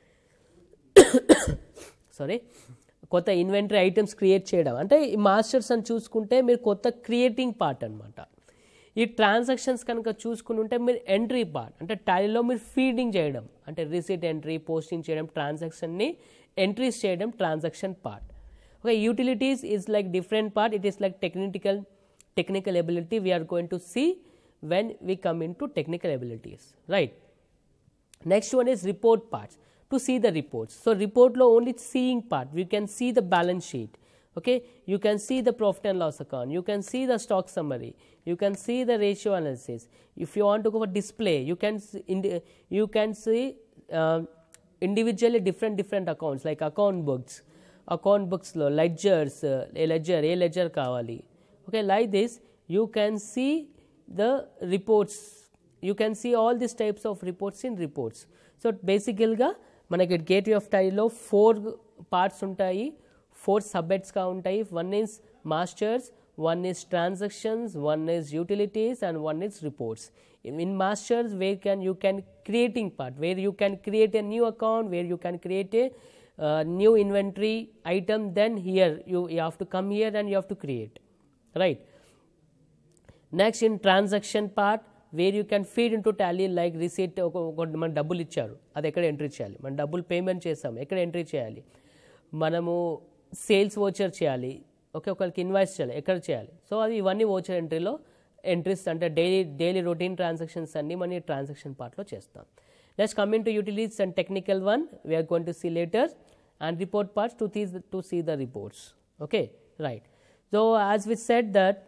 sorry కొత్త inventory items create చేయడం అంటే ఈ మాస్టర్స్ అని చూసుకుంటే మీరు కొత్త క్రియేటింగ్ పార్ట్ అనమాట ఈ ట్రాన్సాక్షన్స్ కనుక చూసుకుని ఉంటే మీరు ఎంట్రీ పార్ట్ అంటే టాలీలో మీరు ఫీడింగ్ చేయడం అంటే రిసీట్ ఎంట్రీ పోస్టింగ్ చేయడం ట్రాన్సాక్షన్ని ఎంట్రీస్ చేయడం transaction part okay utilities is like different part it is like technical technical ability we are going to see when we come into technical abilities right next one is report parts to see the reports so report lo only seeing part we can see the balance sheet okay you can see the profit and loss account you can see the stock summary you can see the ratio analysis if you want to go for display you can see indi- you can see uh, individually different different accounts like account books account books లో ledgers ఏ ledger ఏ ledger కావాలి okay like this you can see the reports you can see all these types of reports in reports so basically గా మనకి gateway of టైలో four parts ఉంటాయి four సబ్జెక్ట్స్గా ఉంటాయి one is masters one is transactions one is utilities and one is reports in masters where can you can creating part where you can create a new account where you can create a uh, new inventory item then here you, you have to come here and you have to create right next in transaction part where you can feed into Tally like receipt ఒక ఒక మన డబ్బులు ఇచ్చారు అది ఎక్కడ entry చేయాలి మన డబ్బులు పేమెంట్ చేస్తాం ఎక్కడ ఎంట్రీ చేయాలి మనము సేల్స్ ఓచర్ చేయాలి ఓకే ఒకరికి ఇన్వాయిస్ చేయాలి ఎక్కడ చేయాలి సో అది ఇవన్నీ ఓచర్ ఎంట్రీలో ఎంట్రీస్ అంటే డైలీ డైలీ రొటీన్ ట్రాన్సాక్షన్స్ అన్ని మన ట్రాన్సాక్షన్ పార్ట్లో చేస్తాం next coming to utilities and technical one we're going to see later and report parts to this to see the reports okay right so as we set that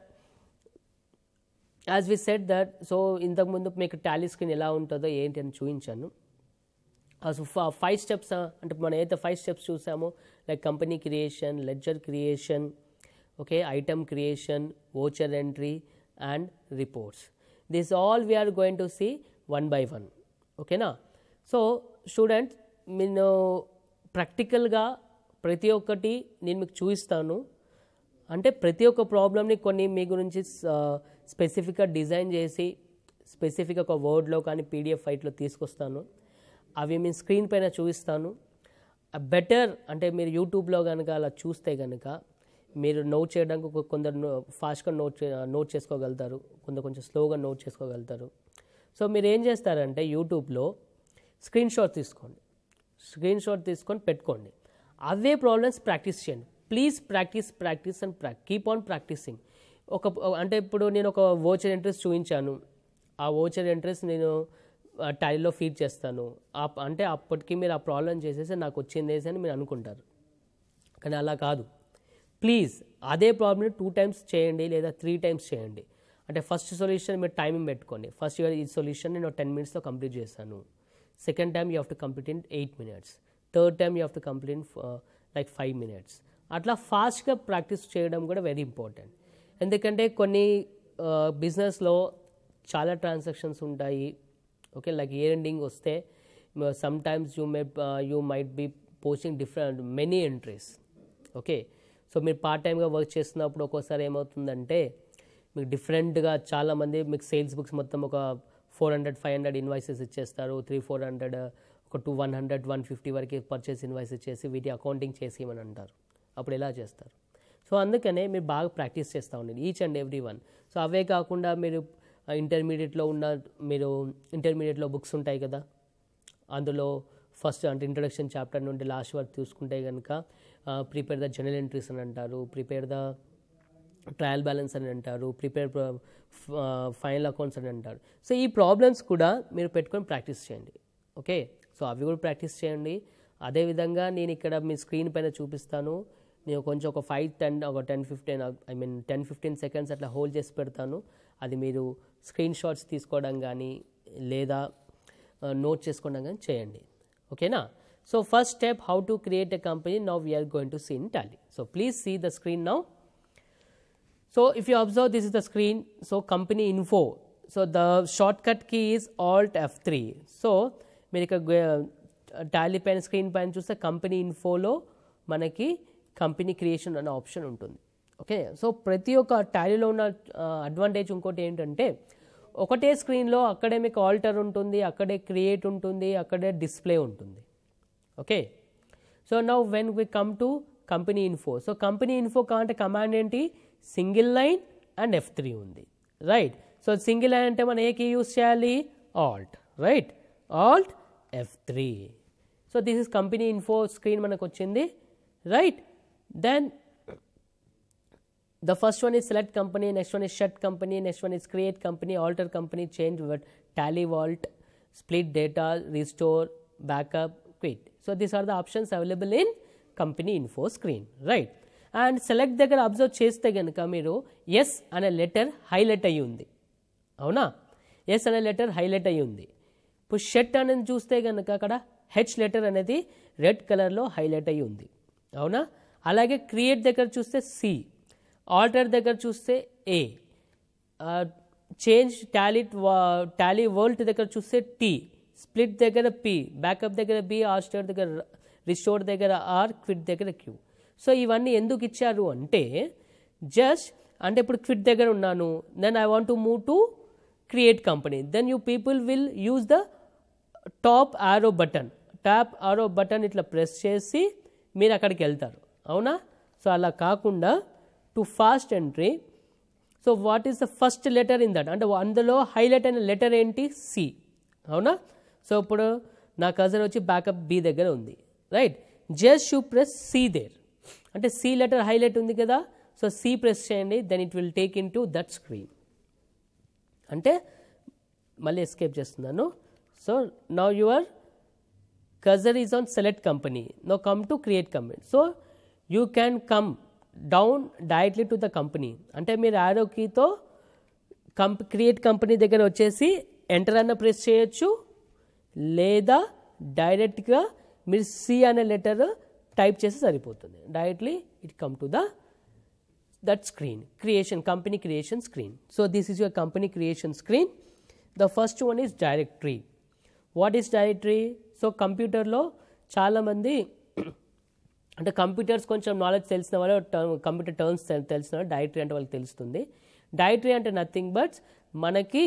as we set that so ఇంతకుముందు మీకు Tally screen ఎలా ఉంటుందో ఏంటి అని చూపించాను అసలు five steps అంటే మనం ఏదైతే ఫైవ్ స్టెప్స్ చూసామో like company creation ledger creation okay item creation voucher entry and reports this all we're going to see one by one ఓకేనా సో స్టూడెంట్స్ నేను ప్రాక్టికల్గా ప్రతి ఒక్కటి నేను మీకు చూపిస్తాను అంటే ప్రతి ఒక్క ప్రాబ్లమ్ని కొన్ని మీ గురించి స్పెసిఫిక్గా డిజైన్ చేసి స్పెసిఫిక్ ఒక వర్డ్లో కానీ పీడిఎఫ్ ఫైట్లో తీసుకొస్తాను అవి మీ స్క్రీన్ పైన చూపిస్తాను బెటర్ అంటే మీరు యూట్యూబ్లో కనుక అలా చూస్తే కనుక మీరు నోట్ చేయడానికి ఒక కొందరు ఫాస్ట్గా నోట్ నోట్ చేసుకోగలుగుతారు కొందరు కొంచెం స్లోగా నోట్ చేసుకోగలుగుతారు సో మీరు ఏం చేస్తారంటే యూట్యూబ్లో స్క్రీన్ షాట్ తీసుకోండి స్క్రీన్ షాట్ తీసుకొని పెట్టుకోండి అవే ప్రాబ్లమ్స్ ప్రాక్టీస్ చేయండి ప్లీజ్ ప్రాక్టీస్ ప్రాక్టీస్ అండ్ ప్రా కీప్ ఆన్ ప్రాక్టీసింగ్ ఒక అంటే ఇప్పుడు నేను ఒక ఓచర్ ఇంట్రెస్ట్ చూపించాను ఆ ఓచర్ ఇంట్రెస్ట్ నేను టాలీలో ఫీడ్ చేస్తాను ఆ అంటే అప్పటికి మీరు ఆ ప్రాబ్లం చేసేసి నాకు వచ్చింది అని మీరు అనుకుంటారు కానీ అలా కాదు ప్లీజ్ అదే ప్రాబ్లమ్ టూ టైమ్స్ చేయండి లేదా త్రీ టైమ్స్ చేయండి అంటే ఫస్ట్ సొల్యూషన్ మీరు టైమింగ్ పెట్టుకోండి ఫస్ట్ ఇయర్ ఈ సొల్యూషన్ నేను టెన్ మినిట్స్లో కంప్లీట్ చేస్తాను second time you have to complete in eight minutes third time you have to complete in like five minutes అట్లా ఫాస్ట్గా ప్రాక్టీస్ చేయడం కూడా వెరీ ఇంపార్టెంట్ ఎందుకంటే కొన్ని బిజినెస్లో చాలా ట్రాన్సాక్షన్స్ ఉంటాయి ఓకే లైక్ ఇయర్ ఎండింగ్ వస్తే some times you may you might be posting different many entries okay so మీరు పార్ట్ టైమ్గా వర్క్ చేస్తున్నప్పుడు ఒక్కోసారి ఏమవుతుందంటే మీకు డిఫరెంట్గా చాలామంది మీకు సేల్స్ బుక్స్ మొత్తం ఒక four hundred five hundred invoices ఇచ్చేస్తారు త్రీ ఫోర్ హండ్రెడ్ ఒక two one hundred one fifty వరకు పర్చేస్ ఇన్వాయిస్ ఇచ్చేసి వీటి అకౌంటింగ్ చేసి ఇవ్వని అంటారు అప్పుడు ఎలా చేస్తారు సో అందుకనే మీరు బాగా ప్రాక్టీస్ చేస్తూ ఉండండి each and every one so అవే కాకుండా మీరు ఇంటర్మీడియట్లో ఉన్న మీరు ఇంటర్మీడియట్లో బుక్స్ ఉంటాయి కదా అందులో ఫస్ట్ అంటే ఇంట్రడక్షన్ చాప్టర్ నుండి లాస్ట్ వరకు చూసుకుంటే కనుక ప్రిపేర్ ద జనరల్ ఎంట్రీస్ అని అంటారు ప్రిపేర్ ద ట్రయల్ బ్యాలెన్స్ అని అంటారు ప్రిపేర్ ఫైనల్ అకౌంట్స్ అని అంటారు సో ఈ ప్రాబ్లమ్స్ కూడా మీరు పెట్టుకొని ప్రాక్టీస్ చేయండి ఓకే సో అవి కూడా ప్రాక్టీస్ చేయండి అదేవిధంగా నేను ఇక్కడ మీ స్క్రీన్ పైన చూపిస్తాను నేను కొంచెం ఒక ఫైవ్ టెన్ ఒక ten fifteen I mean ten fifteen seconds అట్లా హోల్డ్ చేసి పెడతాను అది మీరు స్క్రీన్ షాట్స్ తీసుకోవడం కానీ లేదా నోట్ చేసుకోవడం కానీ చేయండి ఓకేనా so first step how to create a company now we're going to see in Tally so please see the screen now So if you observe this is the screen, so company info. So the shortcut key is Alt F3. So మీరు ఇక్కడ Tally పైన screen పైన చూస్తే company ఇన్ఫోలో మనకి company creation అనే option ఉంటుంది okay so ప్రతి ఒక్క టాలీలో ఉన్న అడ్వాంటేజ్ ఇంకోటి ఏంటంటే ఒకటే స్క్రీన్లో అక్కడే మీకు ఆల్టర్ ఉంటుంది అక్కడే క్రియేట్ ఉంటుంది అక్కడే డిస్ప్లే ఉంటుంది okay so now when we come to company info so company info కాంటే కమాండ్ ఏంటి single line and F three ఉంది రైట్ సో సింగిల్ లైన్ అంటే మనం ఏ కీ యూస్ చేయాలి alt right alt F three so this is company info screen మనకు వచ్చింది right then the first one is select company next one is shut company next one is create company alter company change what tally vault split data restore backup quit so these are the options available in company info screen right and select దగ్గర observe చేస్తే కనుక మీరు yes అనే letter highlight అయ్యి ఉంది అవునా yes అనే letter highlight అయ్యి ఉంది ఇప్పుడు షెట్ అనేది చూస్తే కనుక అక్కడ హెచ్ లెటర్ అనేది రెడ్ కలర్లో హైలైట్ అయ్యి ఉంది అవునా అలాగే క్రియేట్ దగ్గర చూస్తే సి ఆల్టర్ దగ్గర చూస్తే A change Tally Tally vault దగ్గర చూస్తే టీ స్ప్లిట్ దగ్గర పి బ్యాకప్ దగ్గర బి ఆర్ స్టోర్ దగ్గర రిస్టోర్ దగ్గర ఆర్ క్విట్ దగ్గర క్యూ సో ఇవన్నీ ఎందుకు ఇచ్చారు అంటే జస్ట్ అంటే ఇప్పుడు క్విట్ దగ్గర ఉన్నాను then I want to move to create company then you people will use the top arrow button top arrow button ఇట్లా ప్రెస్ చేసి మీరు అక్కడికి వెళ్తారు అవునా సో అలా కాకుండా to fast entry so what is the first letter in that అంటే అందులో హైలైట్ అయిన లెటర్ ఏంటి సి అవునా సో ఇప్పుడు నా కజన్ వచ్చి బ్యాకప్ బి దగ్గర ఉంది right just you press C there అంటే సి లెటర్ హైలైట్ ఉంది కదా సో సి ప్రెస్ చేయండి then it will take in to that screen అంటే మళ్ళీ ఎస్కేప్ చేస్తున్నాను so now your cursor is on select company no come to create company so you can come down directly to the company అంటే మీరు arrow కీతో కంప్ create company దగ్గర వచ్చేసి enter అన్న ప్రెస్ చేయొచ్చు లేదా డైరెక్ట్గా మీరు సి అనే లెటర్ టైప్ చేసి సరిపోతుంది directly it come to the that screen creation company creation screen so this is your company creation screen the first one is directory what is directory so కంప్యూటర్లో చాలామంది అంటే కంప్యూటర్స్ కొంచెం knowledge తెలిసిన వాళ్ళు computer terms తెలిసిన వాళ్ళు directory అంటే వాళ్ళకి తెలుస్తుంది డైరెక్టరీ అంటే నథింగ్ బట్ మనకి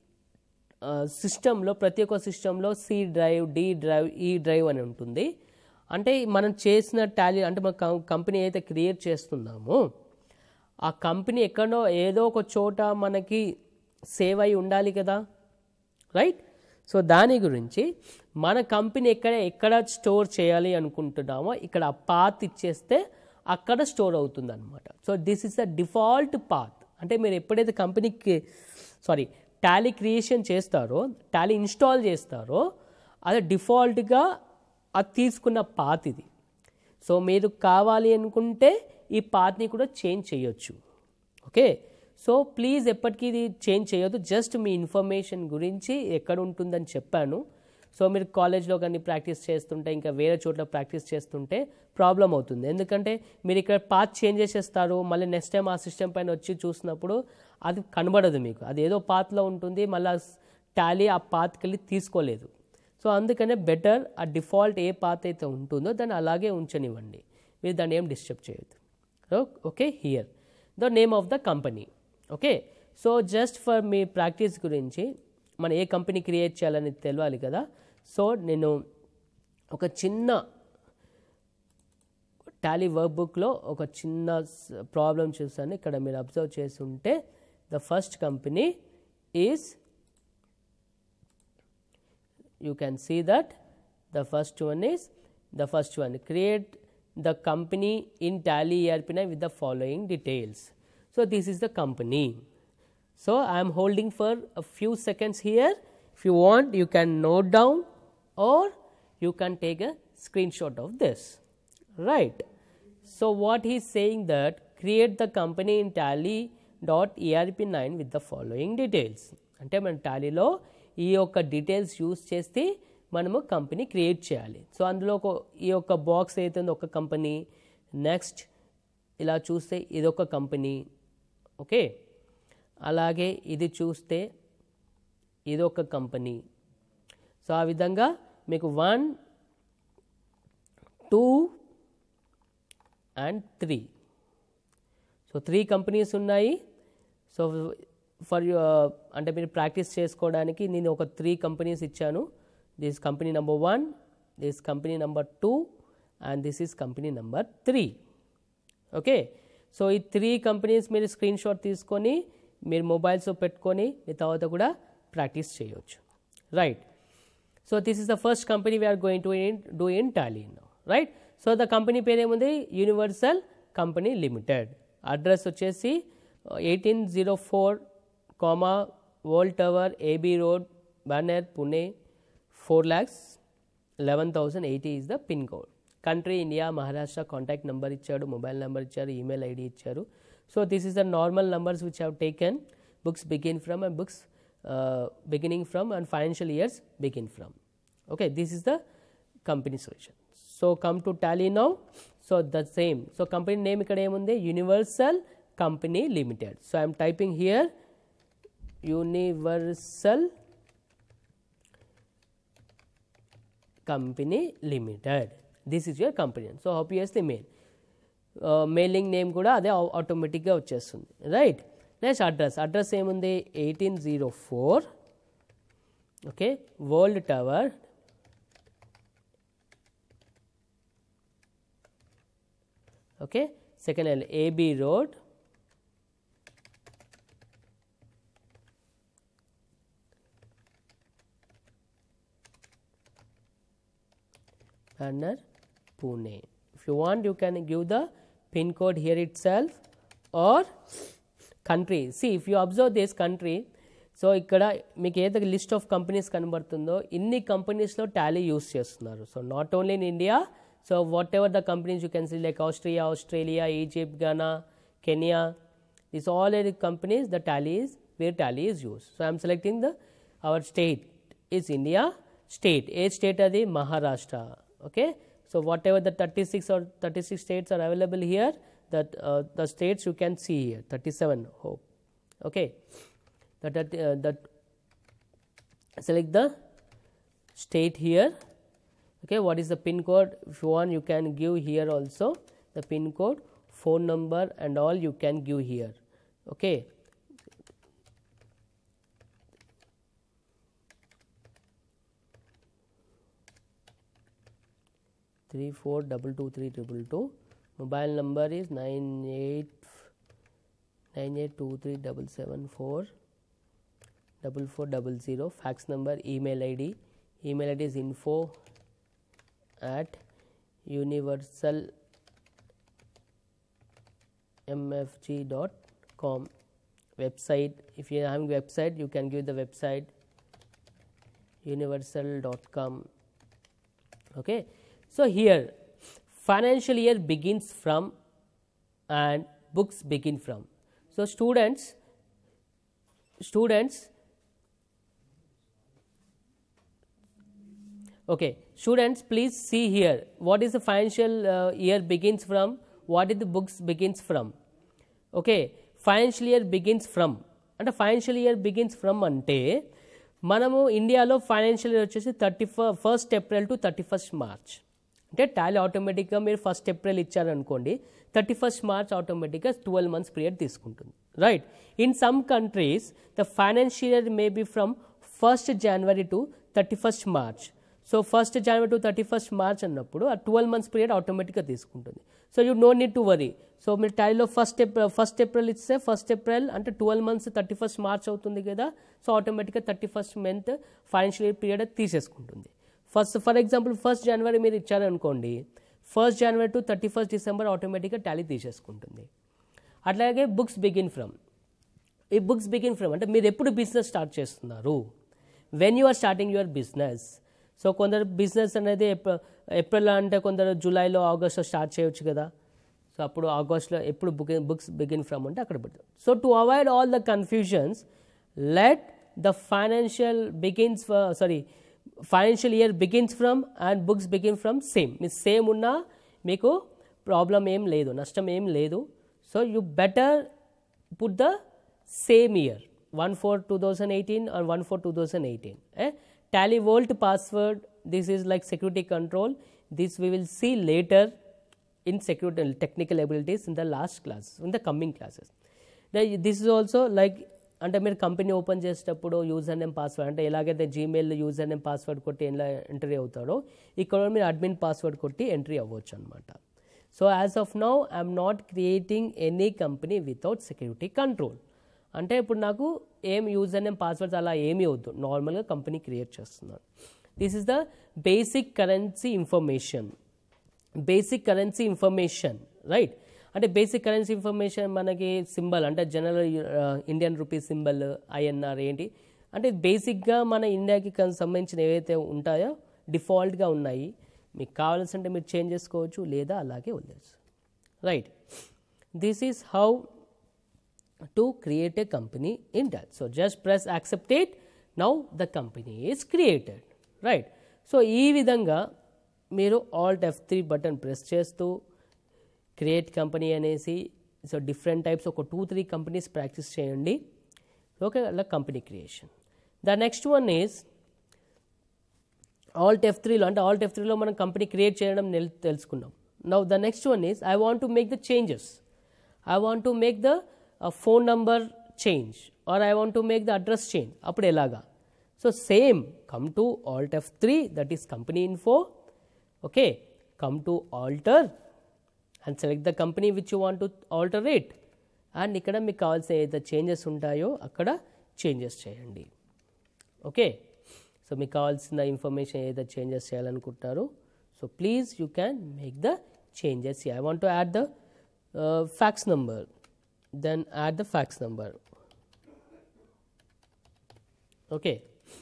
సిస్టంలో ప్రతి ఒక్క సిస్టంలో C drive D drive E drive అని ఉంటుంది అంటే మనం చేసిన టాలీ అంటే మన కంపెనీ అయితే క్రియేట్ చేస్తున్నామో ఆ కంపెనీ ఎక్కడో ఏదో ఒక చోట మనకి సేవ్ అయి ఉండాలి కదా రైట్ సో దాని గురించి మన కంపెనీ ఎక్కడ ఎక్కడ స్టోర్ చేయాలి అనుకుంటున్నామో ఇక్కడ ఆ పాత్ ఇచ్చేస్తే అక్కడ స్టోర్ అవుతుంది అనమాట so this is the default path అంటే మీరు ఎప్పుడైతే కంపెనీకి సారీ టాలీ క్రియేషన్ చేస్తారో టాలీ ఇన్స్టాల్ చేస్తారో అది డిఫాల్ట్గా అది తీసుకున్న పాత్ ఇది సో మీరు కావాలి అనుకుంటే ఈ పాత్ని కూడా చేంజ్ చేయొచ్చు ఓకే సో ప్లీజ్ ఎప్పటికీ ఇది చేంజ్ చేయొద్దు జస్ట్ మీ ఇన్ఫర్మేషన్ గురించి ఎక్కడ ఉంటుందని చెప్పాను సో మీరు కాలేజ్లో కానీ ప్రాక్టీస్ చేస్తుంటే ఇంకా వేరే చోట్ల ప్రాక్టీస్ చేస్తుంటే ప్రాబ్లం అవుతుంది ఎందుకంటే మీరు ఇక్కడ పాత్ చేంజ్ చేసేస్తారు మళ్ళీ నెక్స్ట్ టైం ఆ సిస్టమ్ పైన వచ్చి చూసినప్పుడు అది కనబడదు మీకు అది ఏదో పాత్లో ఉంటుంది మళ్ళీ టాలీ ఆ పాత్కి వెళ్ళి తీసుకోలేదు సో అందుకనే బెటర్ ఆ డిఫాల్ట్ ఏ పాత్ అయితే ఉంటుందో దాన్ని అలాగే ఉంచనివ్వండి మీరు దాన్ని ఏం డిస్టర్బ్ చేయొద్దు okay here the name of the company okay so just for మీ ప్రాక్టీస్ గురించి మనం ఏ కంపెనీ క్రియేట్ చేయాలని తెలియాలి కదా సో నేను ఒక చిన్న టాలీ వర్క్ బుక్లో ఒక చిన్న ప్రాబ్లం చూసాను ఇక్కడ మీరు అబ్జర్వ్ చేసి ఉంటే the first company is you can see that the first one is the first one create the company in tally erp9 with the following details so this is the company so i am holding for a few seconds here if you want you can note down or you can take a screenshot of this right so what he is saying that create the company in tally dot erp9 with the following details అంటే మన టాలీలో ఈ యొక్క details use చేస్తే మనము company create చేయాలి so అందులో ఒక ఈ యొక్క బాక్స్ అవుతుంది ఒక కంపెనీ నెక్స్ట్ ఇలా చూస్తే ఇదొక కంపెనీ ఓకే అలాగే ఇది చూస్తే ఇదొక కంపెనీ సో ఆ విధంగా మీకు one two and three so three companies ఉన్నాయి సో ఫర్ యూ అంటే మీరు ప్రాక్టీస్ చేసుకోవడానికి నేను ఒక త్రీ కంపెనీస్ ఇచ్చాను this company number one this company number two and this is company number three okay so ఈ త్రీ కంపెనీస్ మీరు screenshot తీసుకొని మీరు మొబైల్స్లో పెట్టుకొని మీ తర్వాత కూడా ప్రాక్టీస్ చేయవచ్చు right so this is the first company we're going to do in Tally right so the company పేరు ఏముంది యూనివర్సల్ కంపెనీ లిమిటెడ్ అడ్రస్ వచ్చేసి eighteen zero four comma world tower AB road Baner Pune four lakhs eleven thousand eighty is the pin code country India Maharashtra contact number ఇచ్చాడు mobile number ఇచ్చారు email ID ఇచ్చారు so this is the normal numbers which have taken books begin from and books beginning from and financial years begin from okay this is the company solution so come to Tally now so the same so company name ఇక్కడ ఏముంది Universal Company Limited so I'm typing here Universal Company Limited this is your company so obviously mail mailing name కూడా అదే ఆటోమేటిక్గా వచ్చేస్తుంది right next address address ఏముంది eighteen zero four okay world tower okay second L AB road Banner, Pune. If you want, you can give the pin code here itself or country. See, if you observe this country, so ఇక్కడ మీకు ఏదైతే list of companies కనబడుతుందో ఇన్ని కంపెనీస్లో Tally use చేస్తున్నారు so not only in India so whatever the companies you can see like Austria Australia Egypt Ghana Kenya this all uh companies the Tally is where Tally is use so I'm selecting the our state is India state ఏ state అది Maharashtra okay so whatever the 36 or 36 states are available here that uh, the states you can see here 37 hope okay that that, uh, that select the state here okay what is the pin code if you want you can give here also the pin code phone number and all you can give here okay three four double two three triple two. Mobile number is nine eight nine eight two three double seven four double four double zero fax number email ID email ID is info at universal mfg.com website if you are having website you can give the website universal.com okay so here financial year begins from and books begin from so students students Okay, students, please see here. What is the financial uh, year begins from? What is the books begins from? Okay, financial year begins from. అంటే financial year begins from అంటే మనము ఇండియాలో financial year వచ్చేసి thirty first April to thirty first March అంటే Tally ఆటోమేటిక్గా మీరు first April ఇచ్చారనుకోండి thirty first March ఆటోమేటిక్గా ట్వెల్వ్ మంత్స్ పీరియడ్ తీసుకుంటుంది right in some countries the financial year may be from first January to thirty first March so first January to thirty first March అన్నప్పుడు ఆ twelve months period ఆటోమేటిక్గా తీసుకుంటుంది so you no need to worry so మీరు టాలీలో first April first April ఇస్తే first April అంటే twelve months thirty first March అవుతుంది కదా సో ఆటోమేటిక్గా thirty first month financial year period తీసేసుకుంటుంది first for example first January మీరు ఇచ్చారనుకోండి first January to thirty first December ఆటోమేటిక్గా టాలీ తీసేసుకుంటుంది అట్లాగే బుక్స్ బిగిన్ ఫ్రమ్ ఈ బుక్స్ బిగిన్ ఫ్రమ్ అంటే మీరు ఎప్పుడు బిజినెస్ స్టార్ట్ చేస్తున్నారు when you are starting your business so కొందరు బిజినెస్ అనేది ఏప్రిల్ ఏప్రిల్ అంటే కొందరు జూలైలో ఆగస్ట్లో స్టార్ట్ చేయొచ్చు కదా సో అప్పుడు ఆగస్ట్లో ఎప్పుడు బుక్ బుక్స్ బిగిన్ ఫ్రమ్ అంటే అక్కడ పెడతాం so to avoid all the confusions let the financial begins sorry financial year begins from and books begin from same మీ సేమ్ ఉన్నా మీకు ప్రాబ్లం ఏం లేదు నష్టం ఏం లేదు so you better put the same year one four two thousand eighteen and one four two thousand eighteen tally vault password this is like security control this we will see later in security technical abilities in the last class in the coming classes The- this is also like అంటే మీరు company open చేసేటప్పుడు user name password అంటే ఎలాగైతే Gmail user name password కొట్టి ఎలా entry అవుతాడో ఇక్కడ మీరు అడ్మిన్ పాస్వర్డ్ కొట్టి ఎంట్రీ అవ్వచ్చు అనమాట so as of now I'm not creating any company without security control అంటే ఇప్పుడు నాకు ఏం యూజర్ నేమ్ పాస్వర్డ్స్ అలా ఏమీ వద్దు నార్మల్గా కంపెనీ క్రియేట్ చేస్తున్నాను this is the basic currency information basic currency information right అంటే బేసిక్ కరెన్సీ ఇన్ఫర్మేషన్ మనకి సింబల్ అంటే general Indian rupee symbol INR ఏంటి అంటే బేసిక్గా మన ఇండియాకి కన్- సంబంధించిన ఏవైతే ఉంటాయో డిఫాల్ట్గా ఉన్నాయి మీకు కావాల్సింటే మీరు చేంజ్ చేసుకోవచ్చు లేదా అలాగే వదిలేచ్చు right this is how to create a company in that. So just press accept it. Now the company is created. Right. So ఈ విధంగా మీరు alt F three button press చేస్తూ క్రియేట్ కంపెనీ అనేసి సో డిఫరెంట్ టైప్స్ ఒక two three companies practice చేయండి okay అలా company creation the next one is alt F త్రీలో అంటే ఆల్ట్ ఎఫ్ త్రీలో మనం కంపెనీ క్రియేట్ చేయడం నెల్- తెలుసుకున్నాం now the next one is I want to make the changes I want to make the phone number change or I want to make the address change అప్పుడు ఎలాగా so same come to alt F three that is company info okay come to alter and select the company which you want to alterate and ఇక్కడ మీకు కావాల్సిన ఏదైతే changes ఉంటాయో అక్కడ changes చేయండి okay so మీకు కావాల్సిన ఇన్ఫర్మేషన్ ఏదైతే చేంజెస్ చేయాలనుకుంటున్నారో so please you can make the changes I want to add the fax number then add the fax number okay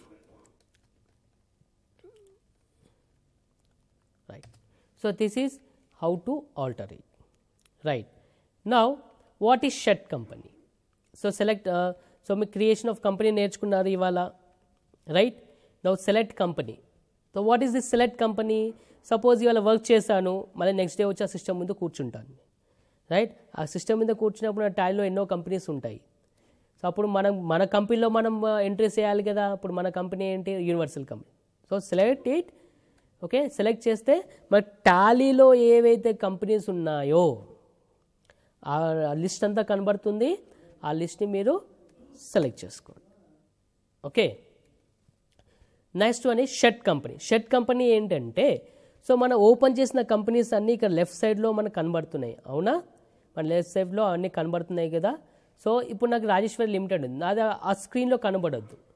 right so this is how to alter it right now what is shed company so select uh, so మీ creation of company నేర్చుకున్నారు ఇవాళ right now select company so what is this select company suppose ఇవాళ work చేశాను మళ్ళీ next day వచ్చి ఆ system ముందు కూర్చుంటాను రైట్ ఆ సిస్టమ్ మీద కూర్చున్నప్పుడు నా టైంలో ఎన్నో కంపెనీస్ ఉంటాయి సో అప్పుడు మనం మన కంపెనీలో మనం ఎంట్రీ చేయాలి కదా అప్పుడు మన కంపెనీ ఏంటి universal company so select it okay select చేస్తే మరి టాలీలో ఏవైతే కంపెనీస్ ఉన్నాయో ఆ లిస్ట్ అంతా కనబడుతుంది ఆ లిస్ట్ని మీరు సెలెక్ట్ చేసుకోండి ఓకే నెక్స్ట్ వన్ ఈ షర్ట్ కంపెనీ షర్ట్ కంపెనీ ఏంటంటే సో మనం ఓపెన్ చేసిన కంపెనీస్ అన్నీ ఇక్కడ లెఫ్ట్ సైడ్లో మనకు కనబడుతున్నాయి అవునా మన లెఫ్ట్ సైడ్లో అన్నీ కనబడుతున్నాయి కదా సో ఇప్పుడు నాకు రాజేశ్వరి లిమిటెడ్ ఉంది అది ఆ స్క్రీన్లో కనబడద్దు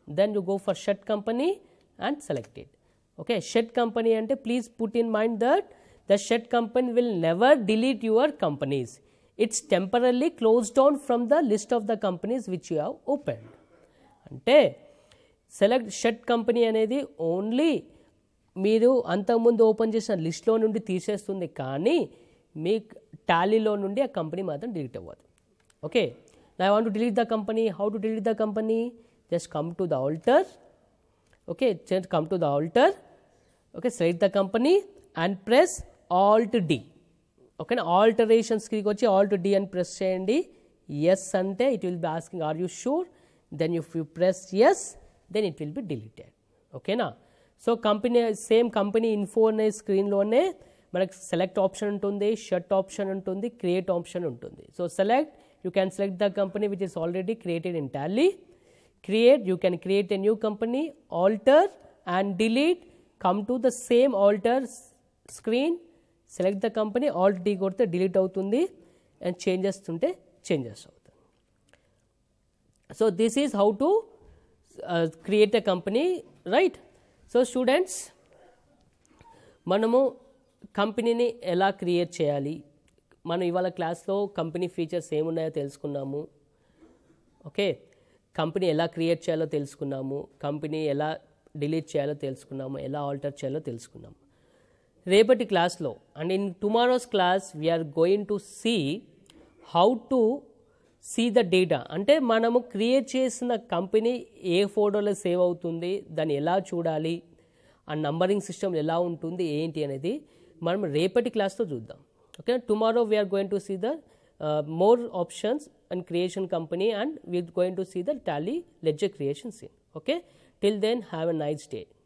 then you go for shed company and select it okay shed company ante please put in mind that the shed company will never delete your companies it's temporarily closed down from the list of the companies which you have opened అంటే select shut company అనేది only మీరు అంతకుముందు open చేసిన లిస్ట్లో నుండి తీసేస్తుంది కానీ మీ టాలీలో నుండి ఆ కంపెనీ మాత్రం డిలీట్ అవ్వదు okay I want to delete the company how to delete the company just come to the alter okay just come to the alter okay select the company and press alt D ఓకేనా alteration స్క్రీన్కి వచ్చి alt D అని press చేయండి yes అంటే it will be asking are you sure then if you press yes then it will be deleted ఓకేనా so company same company info అనే స్క్రీన్లోనే మనకు select option ఉంటుంది షర్ట్ ఆప్షన్ ఉంటుంది క్రియేట్ ఆప్షన్ ఉంటుంది so select you can select the company which is already created in Tally create you can create a new company alter and delete come to the same alter s- screen select the company alt d కొడితే delete అవుతుంది and changes ఉంటే changes అవుతుంది so this is how to uh, create a company right so students మనము కంపెనీని ఎలా create చేయాలి మనం ఇవాళ క్లాస్లో కంపెనీ ఫీచర్స్ ఏమున్నాయో తెలుసుకున్నాము ఓకే కంపెనీ ఎలా క్రియేట్ చేయాలో తెలుసుకున్నాము కంపెనీ ఎలా డిలీట్ చేయాలో తెలుసుకున్నాము ఎలా ఆల్టర్ చేయాలో తెలుసుకున్నాము రేపటి క్లాస్లో and in tomorrow's class we're going to see how to see the data అంటే మనము క్రియేట్ చేసిన కంపెనీ ఏ ఫోటోలో సేవ్ అవుతుంది దాన్ని ఎలా చూడాలి ఆ నంబరింగ్ సిస్టమ్ ఎలా ఉంటుంది ఏంటి అనేది మనం రేపటి క్లాస్లో చూద్దాం okay tomorrow we're going to see the more options and creation company and we're going to see the Tally ledger creation screen okay till then have a nice day